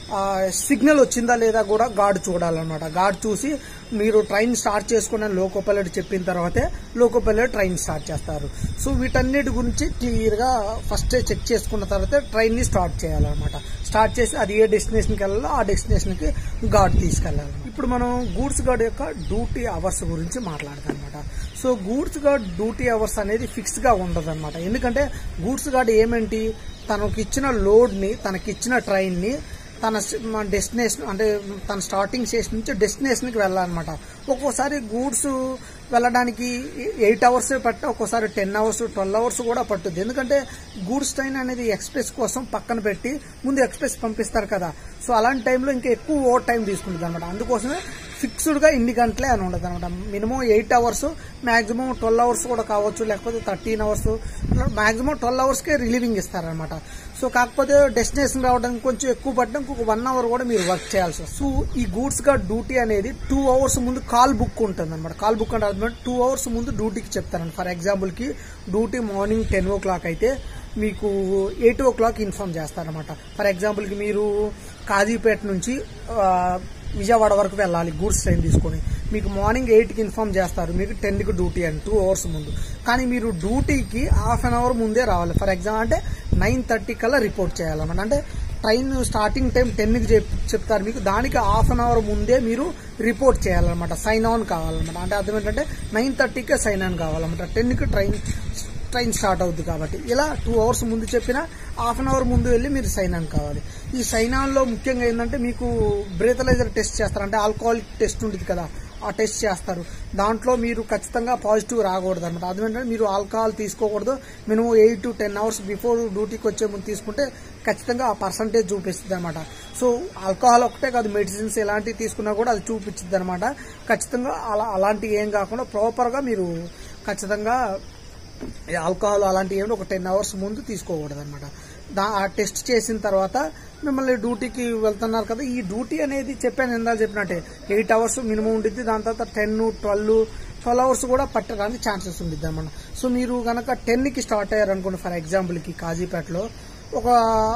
సిగ్నల్ వచ్చిందా లేదా కూడా గార్డ్ చూడాలన్నమాట గార్డ్ చూసి మీరు ట్రైన్ స్టార్ట్ చేసుకున్న లోకో పైలట్ చెప్పిన తర్వాతే లోకో పైలట్ ట్రైన్ స్టార్ట్ చేస్తారు సో వీటన్నిటి గురించి క్లియర్ గా ఫస్ట్ చెక్ చేసుకున్న తర్వాత ట్రైన్ ని స్టార్ట్ చేయాలన్నమాట స్టార్ట్ చేసి అది ఏ డెస్టినేషన్ కి వెళ్ళాలో ఆ డెస్టినేషన్ కి గార్డ్ తీసుకెళ్ళాలి ఇప్పుడు మనం గూడ్స్ గార్డ్ యొక్క డ్యూటీ అవర్స్ గురించి మాట్లాడతాం అనమాట so goods guard duty hours అనేది ఫిక్స్ గా ఉండదు అనమాట ఎందుకంటే గూడ్స్ గార్డ్ ఏమేంటి తనకి ఇచ్చిన లోడ్ ని తనకిచ్చిన ట్రైన్ ని తన డెస్టినేషన్ అంటే తన స్టార్టింగ్ స్టేషన్ నుంచి డెస్టినేషన్ కి వెళ్ళాలన్నమాట ఒక్కోసారి గూడ్స్ వెళ్ళడానికి ఎయిట్ అవర్స్ పట్ట ఒక్కోసారి టెన్ అవర్స్ ట్వెల్వ్ అవర్స్ కూడా పట్టుద్ది ఎందుకంటే గూడ్స్ ట్రైన్ అనేది ఎక్స్ప్రెస్ కోసం పక్కన పెట్టి ముందు ఎక్స్ప్రెస్ పంపిస్తారు కదా సో అలాంటి టైంలో ఇంకా ఎక్కువ ఓవర్ టైం తీసుకుంటుంది అనమాట అందుకోసమే ఫిక్స్డ్ గా ఇన్ని గంటలే అని ఉండదు అనమాట minimum eight hours maximum twelve hours కూడా కావచ్చు లేకపోతే thirteen hours maximum twelve hours కే రిలీవింగ్ ఇస్తారనమాట సో కాకపోతే డెస్టినేషన్ రావడానికి కొంచెం ఎక్కువ పడ్డం ఇంకొక వన్ అవర్ కూడా మీరు వర్క్ చేయాల్సి వస్తుంది సో ఈ గూడ్స్ గా డ్యూటీ అనేది టూ అవర్స్ ముందు కాల్ బుక్ ఉంటుంది అనమాట కాల్ బుక్ అంటే అర్థం టూ అవర్స్ ముందు డ్యూటీకి చెప్తారండి ఫర్ ఎగ్జాంపుల్ కి duty morning ten o'clock అయితే మీకు ఎయిట్ ఓ క్లాక్ ఇన్ఫార్మ్ చేస్తారనమాట ఫర్ ఎగ్జాంపుల్ కి మీరు కాజీపేట నుంచి ఆ, విజయవాడ వరకు వెళ్ళాలి గూడ్స్ ట్రైన్ తీసుకొని మీకు మార్నింగ్ ఎయిట్ కి ఇన్ఫార్మ్ చేస్తారు మీకు టెన్ కి డ్యూటీ అని టూ అవర్స్ ముందు కానీ మీరు డ్యూటీకి హాఫ్ అన్ అవర్ ముందే రావాలి ఫర్ ఎగ్జాంపుల్ అంటే నైన్ థర్టీ కల్లా రిపోర్ట్ చేయాలన్నమాట అంటే ట్రైన్ స్టార్టింగ్ టైం టెన్ కి చెప్- చెప్తారు మీకు దానికి హాఫ్ అన్ అవర్ ముందే మీరు రిపోర్ట్ చేయాలన్నమాట సైన్ ఆన్ కావాలన్నమాట అంటే అర్థం ఏంటంటే నైన్ థర్టీకే సైన్ ఆన్ కావాలన్నమాట టెన్ కి ట్రైన్ ట్రైన్ స్టార్ట్ అవుద్ది కాబట్టి ఇలా టూ అవర్స్ ముందు చెప్పిన హాఫ్ అన్ అవర్ ముందు వెళ్ళి మీరు సైన్ ఆన్ కావాలి ఈ సైన్ ఆన్ లో ముఖ్యంగా ఏంటంటే మీకు బ్రేతలైజర్ టెస్ట్ చేస్తారు అంటే ఆల్కహాల్ టెస్ట్ ఉంటుంది కదా ఆ టెస్ట్ చేస్తారు దాంట్లో మీరు ఖచ్చితంగా పాజిటివ్ రాకూడదు అనమాట అదేంటంటే మీరు ఆల్కహాల్ తీసుకోకూడదు minimum eight to ten hours before డ్యూటీకి వచ్చే ముందు తీసుకుంటే ఖచ్చితంగా ఆ పర్సంటేజ్ చూపిస్తుంది అనమాట సో ఆల్కహాల్ ఒకటే కాదు మెడిసిన్స్ ఎలాంటివి తీసుకున్నా కూడా అది చూపించింది అనమాట ఖచ్చితంగా అలా అలాంటివి ఏం కాకుండా ప్రాపర్గా మీరు ఖచ్చితంగా ఈ ఆల్కహాల్ అలాంటివి ఏమి ఒక టెన్ అవర్స్ ముందు తీసుకోకూడదు అనమాట దా ఆ టెస్ట్ చేసిన తర్వాత మిమ్మల్ని డ్యూటీకి వెళ్తున్నారు కదా ఈ డ్యూటీ అనేది చెప్పాను ఇందాక చెప్పినట్టే ఎయిట్ అవర్స్ మినిమం ఉండిద్ది దాని తర్వాత టెన్ ట్వెల్వ్ ట్వెల్వ్ అవర్స్ కూడా పట్టడానికి ఛాన్సెస్ ఉండిద్ది అనమాట సో మీరు గనక టెన్కి స్టార్ట్ అయ్యారు అనుకోండి ఫర్ ఎగ్జాంపుల్కి కాజీపేటలో ఒక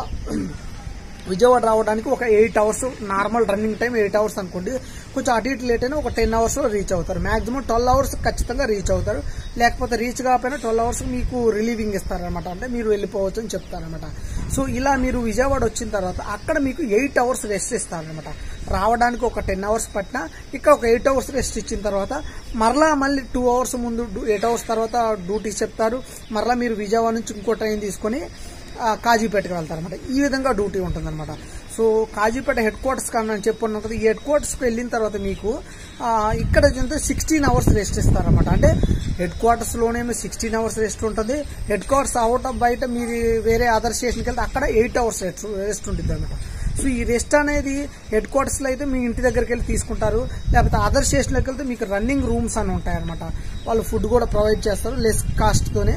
విజయవాడ రావడానికి ఒక eight hours normal running time eight hours అనుకోండి కొంచెం అటు ఇటు లేట్ అయినా ఒక టెన్ అవర్స్ లో రీచ్ అవుతారు మాక్సిమం ట్వెల్వ్ అవర్స్ ఖచ్చితంగా రీచ్ అవుతారు లేకపోతే రీచ్ కాకపోయినా ట్వెల్వ్ అవర్స్ మీకు రిలీవింగ్ ఇస్తారనమాట అంటే మీరు వెళ్ళిపోవచ్చు అని చెప్తారనమాట సో ఇలా మీరు విజయవాడ వచ్చిన తర్వాత అక్కడ మీకు ఎయిట్ అవర్స్ రెస్ట్ ఇస్తారనమాట రావడానికి ఒక టెన్ అవర్స్ పట్టినా ఇక్కడ ఒక ఎయిట్ అవర్స్ రెస్ట్ ఇచ్చిన తర్వాత మరలా మళ్ళీ టూ అవర్స్ ముందు ఎయిట్ అవర్స్ తర్వాత డ్యూటీ చెప్తారు మరలా మీరు విజయవాడ నుంచి ఇంకో ట్రైన్ తీసుకొని ఆ, కాజీపేటకి వెళ్తారనమాట ఈ విధంగా డ్యూటీ ఉంటుందన్నమాట సో కాజీపేట హెడ్ క్వార్టర్స్ కానీ నేను చెప్పుకున్నాను కదా ఈ హెడ్ క్వార్టర్స్కి వెళ్ళిన తర్వాత మీకు ఆ, ఇక్కడ సిక్స్టీన్ అవర్స్ రెస్ట్ ఇస్తారనమాట అంటే హెడ్ క్వార్టర్స్ లోనేమో సిక్స్టీన్ అవర్స్ రెస్ట్ ఉంటుంది హెడ్ క్వార్టర్స్ అవుట్ ఆఫ్ బయట మీరు వేరే అదర్ స్టేషన్కి వెళ్తే అక్కడ ఎయిట్ అవర్స్ రెస్ట్ రెస్ట్ ఉంటుంది అనమాట సో ఈ రెస్ట్ అనేది హెడ్ క్వార్టర్స్ లో అయితే మీ ఇంటి దగ్గరికి వెళ్ళి తీసుకుంటారు లేకపోతే అదర్ స్టేషన్లోకి వెళ్తే మీకు రన్నింగ్ రూమ్స్ అని ఉంటాయి అనమాట వాళ్ళు ఫుడ్ కూడా ప్రొవైడ్ చేస్తారు లెస్ కాస్ట్ తోనే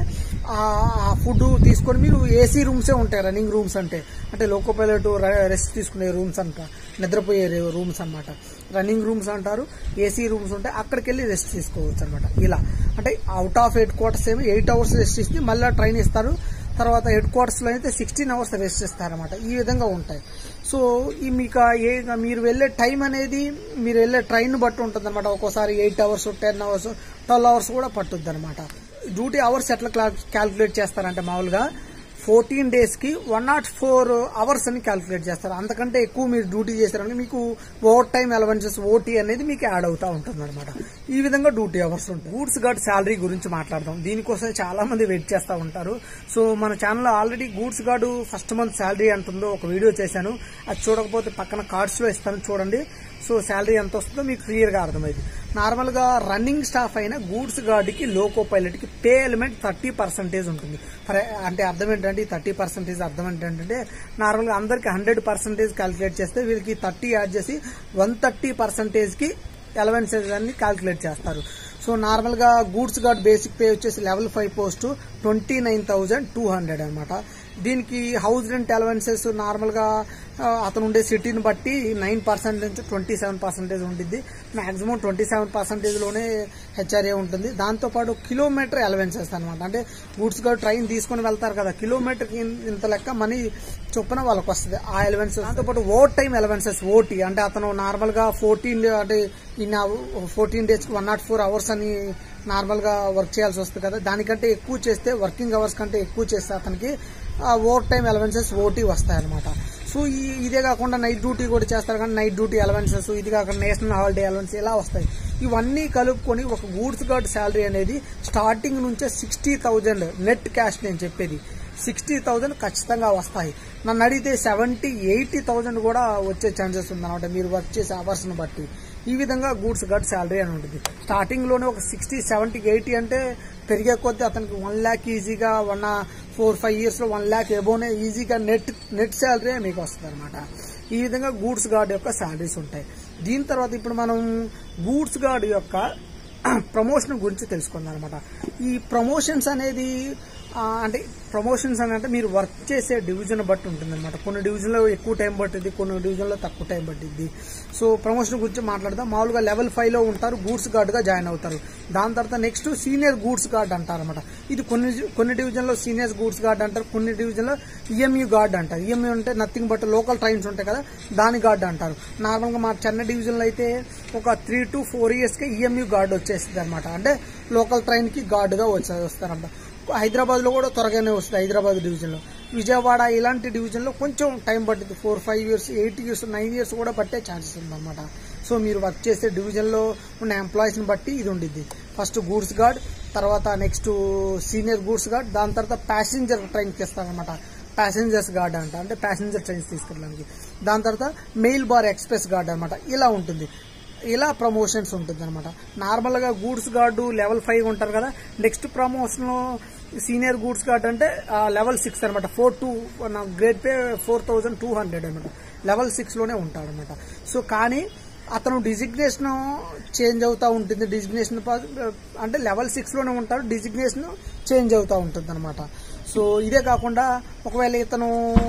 ఆ ఫుడ్ తీసుకొని మీరు ఏసీ రూమ్సే ఉంటాయి రన్నింగ్ రూమ్స్ అంటే అంటే లోకో పైలట్ రెస్ట్ తీసుకునే రూమ్స్ అంట నిద్రపోయే రూమ్స్ అన్నమాట రన్నింగ్ రూమ్స్ అంటారు ఏసీ రూమ్స్ ఉంటాయి అక్కడికి వెళ్ళి రెస్ట్ తీసుకోవచ్చు అనమాట ఇలా అంటే అవుట్ ఆఫ్ హెడ్ క్వార్టర్స్ ఏమో ఎయిట్ అవర్స్ రెస్ట్ ఇస్తే మళ్ళీ ట్రైన్ ఇస్తారు తర్వాత హెడ్ క్వార్టర్స్లో అయితే సిక్స్టీన్ అవర్స్ రెస్ట్ ఇస్తారన్నమాట ఈ విధంగా ఉంటాయి సో ఈ మీకు ఆ ఏ మీరు వెళ్ళే టైం అనేది మీరు వెళ్ళే ట్రైన్ బట్టి ఉంటుంది అనమాట ఒక్కోసారి eight hours ten hours twelve hours కూడా పట్టుద్ది అనమాట డ్యూటీ అవర్స్ ఎట్లా క్యాల్కులేట్ చేస్తారంటే మామూలుగా ఫోర్టీన్ డేస్కి వన్ నాట్ ఫోర్ అవర్స్ అని క్యాల్కులేట్ చేస్తారు అంతకంటే ఎక్కువ మీరు డ్యూటీ చేశారంటే మీకు ఓవర్ టైం అలవెన్సెస్ ఓటీ అనేది మీకు యాడ్ అవుతా ఉంటుంది అనమాట ఈ విధంగా డ్యూటీ అవర్స్ ఉంటాయి గూడ్స్ గార్డ్ శాలరీ గురించి మాట్లాడదాం దీనికోసం చాలా మంది వెయిట్ చేస్తూ ఉంటారు సో మన ఛానల్లో already goods guard first month salary ఎంతుందో ఒక వీడియో చేశాను అది చూడకపోతే పక్కన కార్డ్స్లో ఇస్తాను చూడండి సో శాలరీ ఎంత వస్తుందో మీకు క్లియర్గా అర్థమైంది నార్మల్గా రన్నింగ్ స్టాఫ్ అయిన గూడ్స్ గార్డ్కి లోకో పైలట్కి పే ఎలిమెంట్ థర్టీ పర్సెంటేజ్ ఉంటుంది ఫర్ అంటే అర్థం ఏంటంటే థర్టీ పర్సెంటేజ్ అర్థం ఏంటంటే నార్మల్గా అందరికి హండ్రెడ్ పర్సెంటేజ్ క్యాలిక్యులేట్ చేస్తే వీళ్ళకి థర్టీ యాడ్ చేసి వన్ థర్టీ పర్సెంటేజ్కి ఎలవెన్సెస్ అన్ని క్యాలిక్యులేట్ చేస్తారు సో నార్మల్గా గూడ్స్ గార్డ్ బేసిక్ పే వచ్చేసి level five post twenty nine thousand two hundred అనమాట దీనికి హౌస్ రెంట్ అలవెన్సెస్ నార్మల్గా ఆ, అతను ఉండే సిటీని బట్టి నైన్ పర్సెంట్ నుంచి ట్వంటీ సెవెన్ పర్సెంటేజ్ ఉంటుంది మాక్సిమం ట్వంటీ సెవెన్ పర్సెంటేజ్లోనే హెచ్ఆర్ఏ ఉంటుంది దాంతోపాటు కిలోమీటర్ అలవెన్సెస్ అనమాట అంటే గూడ్స్ గార్డ్ ట్రైన్ తీసుకొని వెళ్తారు కదా కిలోమీటర్కి ఇంత లెక్క మనీ చొప్పున వాళ్ళకి వస్తుంది ఆ ఎలవెన్సెస్ దాంతోపాటు ఓవర్ టైం ఎలవెన్సెస్ ఓటీ అంటే అతను నార్మల్గా ఫోర్టీన్ అంటే ఈయన ఫోర్టీన్ డేస్కి వన్ నాట్ ఫోర్ అవర్స్ అని నార్మల్గా వర్క్ చేయాల్సి వస్తుంది కదా దానికంటే ఎక్కువ చేస్తే వర్కింగ్ అవర్స్ కంటే ఎక్కువ చేస్తే అతనికి ఓవర్ టైం అలవెన్సెస్ ఓటీ వస్తాయన్నమాట సో ఈ ఇదే కాకుండా నైట్ డ్యూటీ కూడా చేస్తారు కానీ నైట్ డ్యూటీ అలవెన్సెస్ ఇది కాకుండా నేషనల్ హాలిడే అలవెన్స్ ఇలా వస్తాయి ఇవన్నీ కలుపుకొని ఒక గూడ్స్ గార్డ్ శాలరీ అనేది స్టార్టింగ్ నుంచే సిక్స్టీ థౌజండ్ నెట్ క్యాష్ నేను చెప్పేది సిక్స్టీ థౌజండ్ ఖచ్చితంగా వస్తాయి నన్ను అడిగితే సెవెంటీ ఎయిటీ థౌజండ్ కూడా వచ్చే ఛాన్సెస్ ఉందన్నమాట మీరు వర్క్ చేసే అవర్స్ని బట్టి ఈ విధంగా గూడ్స్ గడ్ శాలరీ అని ఉంటుంది స్టార్టింగ్ లోనే ఒక సిక్స్టీ సెవెంటీ ఎయిటీ అంటే పెరిగే కొద్దీ అతనికి వన్ ల్యాక్ ఈజీగా వన్ ఫోర్ ఫైవ్ ఇయర్స్ లో వన్ ల్యాక్ ఎబోనే ఈజీగా నెట్ నెట్ శాలరీ మీకు వస్తుంది అనమాట ఈ విధంగా గూడ్స్ గార్డ్ యొక్క శాలరీస్ ఉంటాయి దీని తర్వాత ఇప్పుడు మనం గూడ్స్ గార్డ్ యొక్క ప్రమోషన్ గురించి తెలుసుకుందాం అనమాట ఈ ప్రమోషన్స్ అనేది ఆ, అంటే ప్రమోషన్స్ అని అంటే మీరు వర్క్ చేసే డివిజన్ బట్టి ఉంటుంది అనమాట కొన్ని డివిజన్లో ఎక్కువ టైం పట్టింది కొన్ని డివిజన్లో తక్కువ టైం పట్టింది సో ప్రమోషన్ గురించి మాట్లాడదాం మామూలుగా లెవెల్ ఫైవ్ లో ఉంటారు గూడ్స్ గార్డ్గా జాయిన్ అవుతారు దాని తర్వాత నెక్స్ట్ సీనియర్ గూడ్స్ గార్డ్ అంటారు అనమాట ఇది కొన్ని కొన్ని డివిజన్లో సీనియర్ గూడ్స్ గార్డ్ అంటారు కొన్ని డివిజన్లో ఈఎంయూ గార్డ్ అంటారు ఈఎంయూ అంటే నథింగ్ బట్ లోకల్ ట్రైన్స్ ఉంటాయి కదా దాని గార్డ్ అంటారు నార్మల్గా మా చెన్నై డివిజన్లో అయితే ఒక త్రీ టు ఫోర్ ఇయర్స్కి ఈఎంయూ గార్డ్ వచ్చేస్తుంది అనమాట అంటే లోకల్ ట్రైన్కి గార్డుగా వచ్చే వస్తారన్నమాట హైదరాబాద్ లో కూడా త్వరగానే వస్తుంది హైదరాబాద్ డివిజన్ లో విజయవాడ ఇలాంటి డివిజన్ లో కొంచెం టైం పట్టింది four five years eight years nine years కూడా పట్టే ఛాన్సెస్ ఉందన్నమాట సో మీరు వర్క్ చేసే డివిజన్ లో ఉన్న ఎంప్లాయీస్ ని బట్టి ఇది ఉండిద్ది ఫస్ట్ గూడ్స్ గార్డ్ తర్వాత నెక్స్ట్ సీనియర్ గూడ్స్ గార్డ్ దాని తర్వాత ప్యాసింజర్ ట్రైన్ ఇస్తారనమాట ప్యాసింజర్స్ గార్డ్ అంట అంటే ప్యాసింజర్ ట్రైన్స్ తీసుకెళ్ళడానికి దాని తర్వాత మెయిల్ బార్ ఎక్స్ప్రెస్ గార్డ్ అనమాట ఇలా ఉంటుంది ఇలా ప్రమోషన్స్ ఉంటుంది అనమాట నార్మల్గా గూడ్స్ గార్డు లెవెల్ ఫైవ్ ఉంటారు కదా next promotion senior goods guard అంటే లెవెల్ సిక్స్ అనమాట four two grade pay four thousand two hundred అనమాట లెవెల్ సిక్స్ లోనే ఉంటాడు అనమాట సో కానీ అతను డిజిగ్నేషన్ చేంజ్ అవుతా ఉంటుంది డిజిగ్నేషన్ అంటే లెవెల్ సిక్స్ లోనే ఉంటాడు డిజిగ్నేషన్ చేంజ్ అవుతా ఉంటుంది అనమాట సో ఇదే కాకుండా ఒకవేళ ఇతను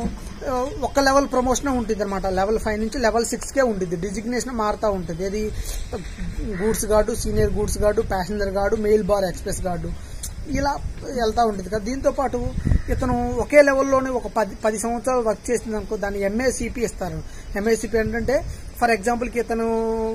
ఆ, ఒక లెవెల్ ప్రమోషన్ ఉంటుంది అనమాట లెవెల్ ఫైవ్ నుంచి లెవెల్ సిక్స్ కే ఉంటుంది డిజిగ్నేషన్ మారుతూ ఉంటుంది అది goods guard senior goods guard passenger guard mail బార్ ఎక్స్ప్రెస్ గార్డు ఇలా వెళ్తా ఉంటుంది కదా దీంతో పాటు ఇతను ఒకే లెవెల్లోనే ఒక పది పది సంవత్సరాలు వర్క్ చేసింది అనుకో దాన్ని ఎంఏసిపి ఇస్తారు ఎంఏసిపి ఏంటంటే ఫర్ ఎగ్జాంపుల్కి ఇతను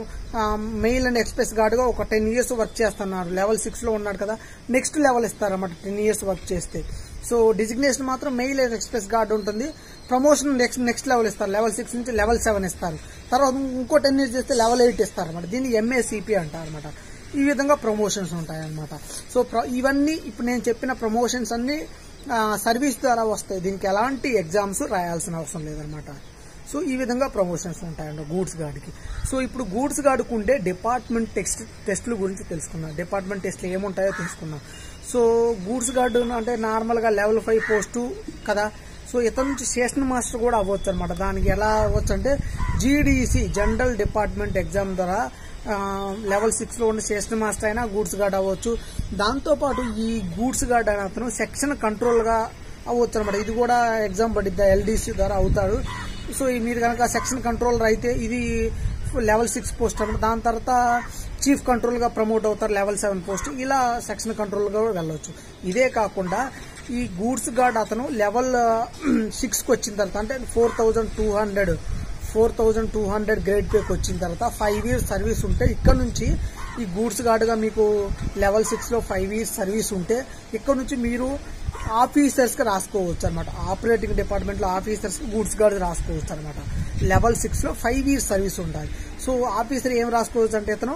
మెయిల్ అండ్ ఎక్స్ప్రెస్ గార్డ్గా ఒక టెన్ ఇయర్స్ వర్క్ చేస్తున్నారు లెవెల్ సిక్స్లో ఉన్నాడు కదా నెక్స్ట్ లెవెల్ ఇస్తారన్నమాట టెన్ ఇయర్స్ వర్క్ చేస్తే సో డిజిగ్నేషన్ మాత్రం మెయిల్ అండ్ ఎక్స్ప్రెస్ గార్డ్ ఉంటుంది ప్రమోషన్ నెక్స్ట్ నెక్స్ట్ లెవెల్ ఇస్తారు లెవెల్ సిక్స్ నుంచి లెవెల్ సెవెన్ ఇస్తారు తర్వాత ఇంకో టెన్ ఇయర్స్ చేస్తే లెవెల్ ఎయిట్ ఇస్తారు అనమాట దీన్ని ఎంఏసిపి అంటారు అనమాట ఈ విధంగా ప్రమోషన్స్ ఉంటాయి అనమాట సో ప్ర- ఇవన్నీ ఇప్పుడు నేను చెప్పిన ప్రమోషన్స్ అన్ని సర్వీస్ ద్వారా వస్తాయి దీనికి ఎలాంటి ఎగ్జామ్స్ రాయాల్సిన అవసరం లేదనమాట సో ఈ విధంగా ప్రమోషన్స్ ఉంటాయండి గూడ్స్ గార్డ్కి సో ఇప్పుడు గూడ్స్ గార్డ్కు ఉండే డిపార్ట్మెంట్ టెస్ట్ టెస్టుల గురించి తెలుసుకుందాం డిపార్ట్మెంట్ టెస్ట్లు ఏముంటాయో తెలుసుకుందాం సో గూడ్స్ గార్డు అంటే నార్మల్గా లెవెల్ ఫైవ్ పోస్టు కదా సో ఇతని నుంచి స్టేషన్ మాస్టర్ కూడా అవ్వచ్చు అనమాట దానికి ఎలా అవ్వచ్చు అంటే జీడీసీ జనరల్ డిపార్ట్మెంట్ ఎగ్జామ్ ద్వారా లెవెల్ సిక్స్ లో ఉన్న స్టేషన్ మాస్టర్ అయినా గూడ్స్ గార్డ్ అవ్వచ్చు దాంతోపాటు ఈ గూడ్స్ గార్డ్ అనే అతను సెక్షన్ కంట్రోల్ గా అవ్వచ్చు అనమాట ఇది కూడా ఎగ్జామ్ పడిద్ది ఎల్డీసీ ద్వారా అవుతాడు సో ఈ మీరు కనుక సెక్షన్ కంట్రోలర్ అయితే ఇది లెవెల్ సిక్స్ పోస్ట్ అనమాట దాని తర్వాత చీఫ్ కంట్రోల్ గా ప్రమోట్ అవుతారు లెవెల్ సెవెన్ పోస్ట్ ఇలా సెక్షన్ కంట్రోల్ గా కూడా వెళ్ళవచ్చు ఇదే కాకుండా ఈ గూడ్స్ గార్డ్ అతను లెవెల్ సిక్స్ కి వచ్చిన తర్వాత అంటే four thousand two hundred four thousand two hundred grade పేకి వచ్చిన తర్వాత ఫైవ్ ఇయర్స్ సర్వీస్ ఉంటే ఇక్కడ నుంచి ఈ గూడ్స్ గార్డ్గా మీకు లెవెల్ సిక్స్లో ఫైవ్ ఇయర్స్ సర్వీస్ ఉంటే ఇక్కడ నుంచి మీరు ఆఫీసర్స్కి రాసుకోవచ్చు అనమాట ఆపరేటింగ్ డిపార్ట్మెంట్లో ఆఫీసర్స్కి గూడ్స్ గార్డ్ రాసుకోవచ్చు అనమాట లెవెల్ సిక్స్లో ఫైవ్ ఇయర్స్ సర్వీస్ ఉండాలి సో ఆఫీసర్ ఏం రాసుకోవచ్చు అంటే ఇతను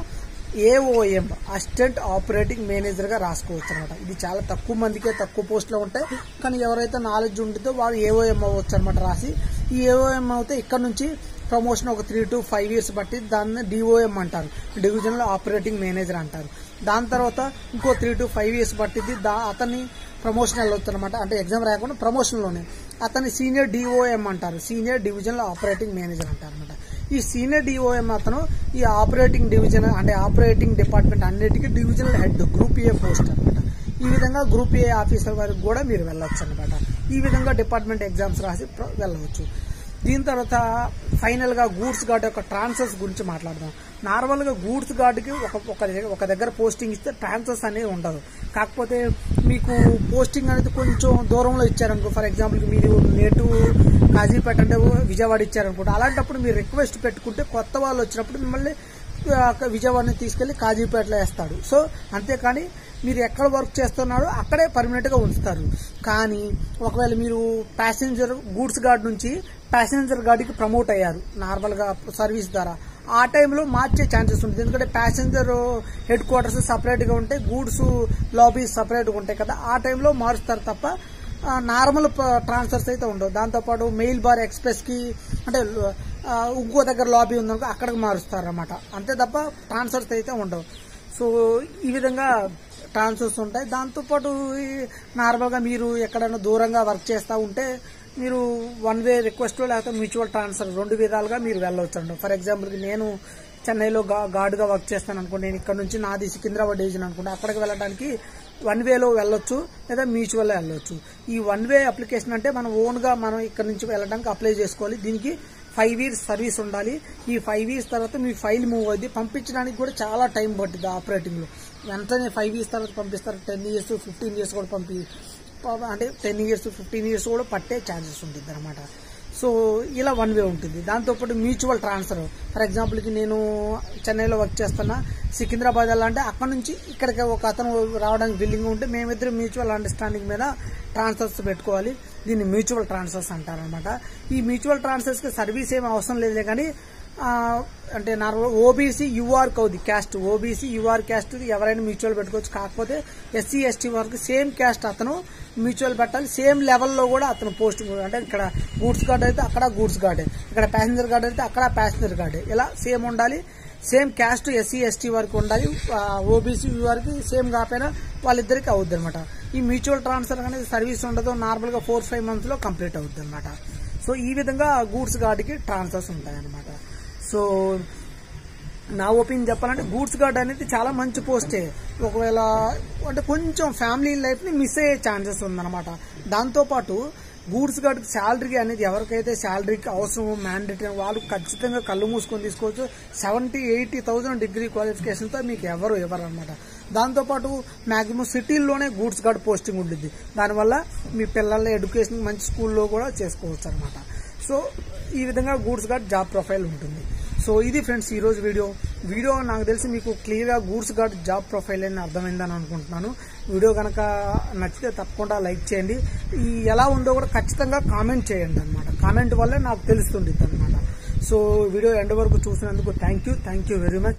ఏఓఎం అసిస్టెంట్ ఆపరేటింగ్ మేనేజర్ గా రాసుకోవచ్చు అనమాట ఇది చాలా తక్కువ మందికే తక్కువ పోస్టులో ఉంటాయి కానీ ఎవరైతే నాలెడ్జ్ ఉంటుందో వాళ్ళు ఏఓఎం అవ్వచ్చు అనమాట రాసి ఈ ఏఓఎం అయితే ఇక్కడ నుంచి ప్రమోషన్ ఒక త్రీ టు ఫైవ్ ఇయర్స్ బట్టి దాన్ని డిఓఎం అంటారు డివిజనల్ ఆపరేటింగ్ మేనేజర్ అంటారు దాని తర్వాత ఇంకో త్రీ టు ఫైవ్ ఇయర్స్ పట్టింది దా అతన్ని ప్రమోషన్ వెళ్ళొచ్చు అనమాట అంటే ఎగ్జామ్ రాకుండా ప్రమోషన్లోనే అతన్ని సీనియర్ డిఓఎం అంటారు సీనియర్ డివిజనల్ ఆపరేటింగ్ మేనేజర్ అంటారు అనమాట ఈ సీనియర్ డిఓఎం అతను ఈ ఆపరేటింగ్ డివిజన్ అంటే ఆపరేటింగ్ డిపార్ట్మెంట్ అన్నిటికీ divisional head group A post అనమాట ఈ విధంగా గ్రూప్ ఏ ఆఫీసర్ వరకు కూడా మీరు వెళ్ళొచ్చు అనమాట ఈ విధంగా డిపార్ట్మెంట్ ఎగ్జామ్స్ రాసి ప్ర- వెళ్ళవచ్చు దీని తర్వాత ఫైనల్ గా గూడ్స్ గార్డ్ యొక్క ట్రాన్స్ఫర్స్ గురించి మాట్లాడదాం నార్మల్ గా గూడ్స్ గార్డ్ కి ఒక ఒక దగ్గర- ఒక దగ్గర పోస్టింగ్ ఇస్తే ట్రాన్స్ఫర్స్ అనేది ఉండదు కాకపోతే మీకు పోస్టింగ్ అనేది కొంచెం దూరంలో ఇచ్చారనుకో ఫర్ ఎగ్జాంపుల్ మీరు నేటివ్ కాజీపేట అంటే విజయవాడ ఇచ్చారనుకుంటే అలాంటప్పుడు మీరు రిక్వెస్ట్ పెట్టుకుంటే కొత్త వాళ్ళు వచ్చినప్పుడు మిమ్మల్ని ఆ, విజయవాడని తీసుకెళ్లి కాజీపేటలో వేస్తాడు సో అంతేకాని మీరు ఎక్కడ వర్క్ చేస్తున్నారో అక్కడే పర్మనెంట్ గా ఉంచుతారు కానీ ఒకవేళ మీరు ప్యాసింజర్ గూడ్స్ గార్డ్ నుంచి ప్యాసింజర్ గార్డ్కి ప్రమోట్ అయ్యారు నార్మల్ గా సర్వీస్ ద్వారా ఆ టైంలో మార్చే ఛాన్సెస్ ఉంటుంది ఎందుకంటే ప్యాసింజర్ హెడ్ క్వార్టర్స్ సపరేట్ గా ఉంటాయి గూడ్స్ లాబీస్ సపరేట్ గా ఉంటాయి కదా ఆ టైంలో మారుస్తారు తప్ప ఆ, నార్మల్ ప- ట్రాన్స్ఫర్స్ అయితే ఉండవు దాంతోపాటు మెయిల్ బార్ ఎక్స్ప్రెస్ కి అంటే ఆ, ఇంకో దగ్గర లాబీ ఉందనుకో అక్కడికి మారుస్తారు అనమాట అంతే తప్ప ట్రాన్స్ఫర్స్ అయితే ఉండవు సో ఈ విధంగా ట్రాన్స్ఫర్స్ ఉంటాయి దాంతోపాటు ఈ నార్మల్గా మీరు ఎక్కడైనా దూరంగా వర్క్ చేస్తూ ఉంటే మీరు వన్ వే రిక్వెస్ట్ లేకపోతే మ్యూచువల్ ట్రాన్స్ఫర్ రెండు విధాలుగా మీరు వెళ్ళవచ్చు అండి ఫర్ ఎగ్జాంపుల్కి నేను చెన్నైలో గా గార్డుగా వర్క్ చేస్తాను అనుకోండి నేను ఇక్కడ నుంచి నాది సికింద్రాబాద్ డివిజన్ అనుకోండి అక్కడికి వెళ్ళడానికి వన్ వేలో వెళ్ళొచ్చు లేదా మ్యూచువల్ వెళ్ళొచ్చు ఈ వన్ వే అప్లికేషన్ అంటే మనం ఓన్గా మనం ఇక్కడ నుంచి వెళ్ళడానికి అప్లై చేసుకోవాలి దీనికి ఫైవ్ ఇయర్స్ సర్వీస్ ఉండాలి ఈ ఫైవ్ ఇయర్స్ తర్వాత మీ ఫైల్ మూవ్ అవుద్ది పంపించడానికి కూడా చాలా టైం పడుతుంది ఆపరేటింగ్ లో వెంటనే ఫైవ్ ఇయర్స్ తర్వాత పంపిస్తారు టెన్ ఇయర్స్ ఫిఫ్టీన్ ఇయర్స్ కూడా పంపి ప- అంటే టెన్ ఇయర్స్ ఫిఫ్టీన్ ఇయర్స్ కూడా పట్టే ఛాన్సెస్ ఉంటుంది అనమాట సో ఇలా వన్ వే ఉంటుంది దాంతోపాటు మ్యూచువల్ ట్రాన్స్ఫర్ ఫర్ ఎగ్జాంపుల్కి నేను చెన్నైలో వర్క్ చేస్తున్నా సికింద్రాబాద్ వెళ్ళాలంటే అక్కడ నుంచి ఇక్కడికి ఒక అతను రావడానికి బిల్లింగ్ ఉంటే మేమిద్దరం మ్యూచువల్ అండర్స్టాండింగ్ మీద ట్రాన్స్ఫర్స్ పెట్టుకోవాలి దీన్ని మ్యూచువల్ ట్రాన్స్ఫర్స్ అంటారనమాట ఈ మ్యూచువల్ ట్రాన్స్ఫర్స్కి సర్వీస్ ఏం అవసరం లేదులే కానీ ఆ, అంటే నార్మల్ ఓబీసీ యూఆర్ కౌది క్యాస్ట్ ఓబీసీ యూఆర్ క్యాస్ట్ ఎవరైనా మ్యూచువల్ పెట్టుకోవచ్చు కాకపోతే ఎస్సీ ఎస్టీ వరకు సేమ్ క్యాస్ట్ అతను మ్యూచువల్ పెట్టాలి సేమ్ లెవెల్లో కూడా అతను పోస్ట్ అంటే ఇక్కడ గూడ్స్ గార్డ్ అయితే అక్కడ గూడ్స్ గార్డే ఇక్కడ ప్యాసింజర్ గార్డ్ అయితే అక్కడ ప్యాసింజర్ గార్డే ఇలా సేమ్ ఉండాలి సేమ్ క్యాస్ట్ ఎస్సీ ఎస్టీ వరకు ఉండాలి ఓబీసీ వరకు సేమ్ కాకపోయినా వాళ్ళిద్దరికి అవుద్ది అనమాట ఈ మ్యూచువల్ ట్రాన్స్ఫర్ అనేది సర్వీస్ ఉండదు నార్మల్గా ఫోర్ ఫైవ్ మంత్స్ లో కంప్లీట్ అవుద్ది అనమాట సో ఈ విధంగా గూడ్స్ గార్డ్కి ట్రాన్స్ఫర్స్ ఉంటాయి అనమాట సో నా ఒపీనియన్ చెప్పాలంటే గూడ్స్ గార్డ్ అనేది చాలా మంచి పోస్టే ఒకవేళ అంటే కొంచెం ఫ్యామిలీ లైఫ్ ని మిస్ అయ్యే ఛాన్సెస్ ఉందన్నమాట దాంతోపాటు గూడ్స్ గార్డ్ శాలరీ అనేది ఎవరికైతే శాలరీకి అవసరం మ్యాండేటరీ వాళ్ళు ఖచ్చితంగా కళ్ళు మూసుకొని తీసుకోవచ్చు సెవెంటీ ఎయిటీ థౌసండ్ డిగ్రీ క్వాలిఫికేషన్తో మీకు ఎవరు ఇవ్వరు అనమాట దాంతోపాటు మాక్సిమం సిటీల్లోనే గూడ్స్ గార్డ్ పోస్టింగ్ ఉంటుంది దానివల్ల మీ పిల్లల ఎడ్యుకేషన్ మంచి స్కూల్లో కూడా చేసుకోవచ్చు అనమాట సో ఈ విధంగా గూడ్స్ గార్డ్ జాబ్ ప్రొఫైల్ ఉంటుంది సో ఇది ఫ్రెండ్స్ ఈ రోజు వీడియో వీడియో నాకు తెలిసి మీకు క్లియర్ గా గూడ్స్ గార్డ్ జాబ్ ప్రొఫైల్ అని అర్థమైందని అనుకుంటున్నాను వీడియో కనుక నచ్చితే తప్పకుండా లైక్ చేయండి ఈ ఎలా ఉందో కూడా ఖచ్చితంగా కామెంట్ చేయండి అనమాట కామెంట్ వల్లే నాకు తెలుస్తుండిద్ది అనమాట సో వీడియో ఎండ్ వరకు చూసినందుకు thank you thank you very much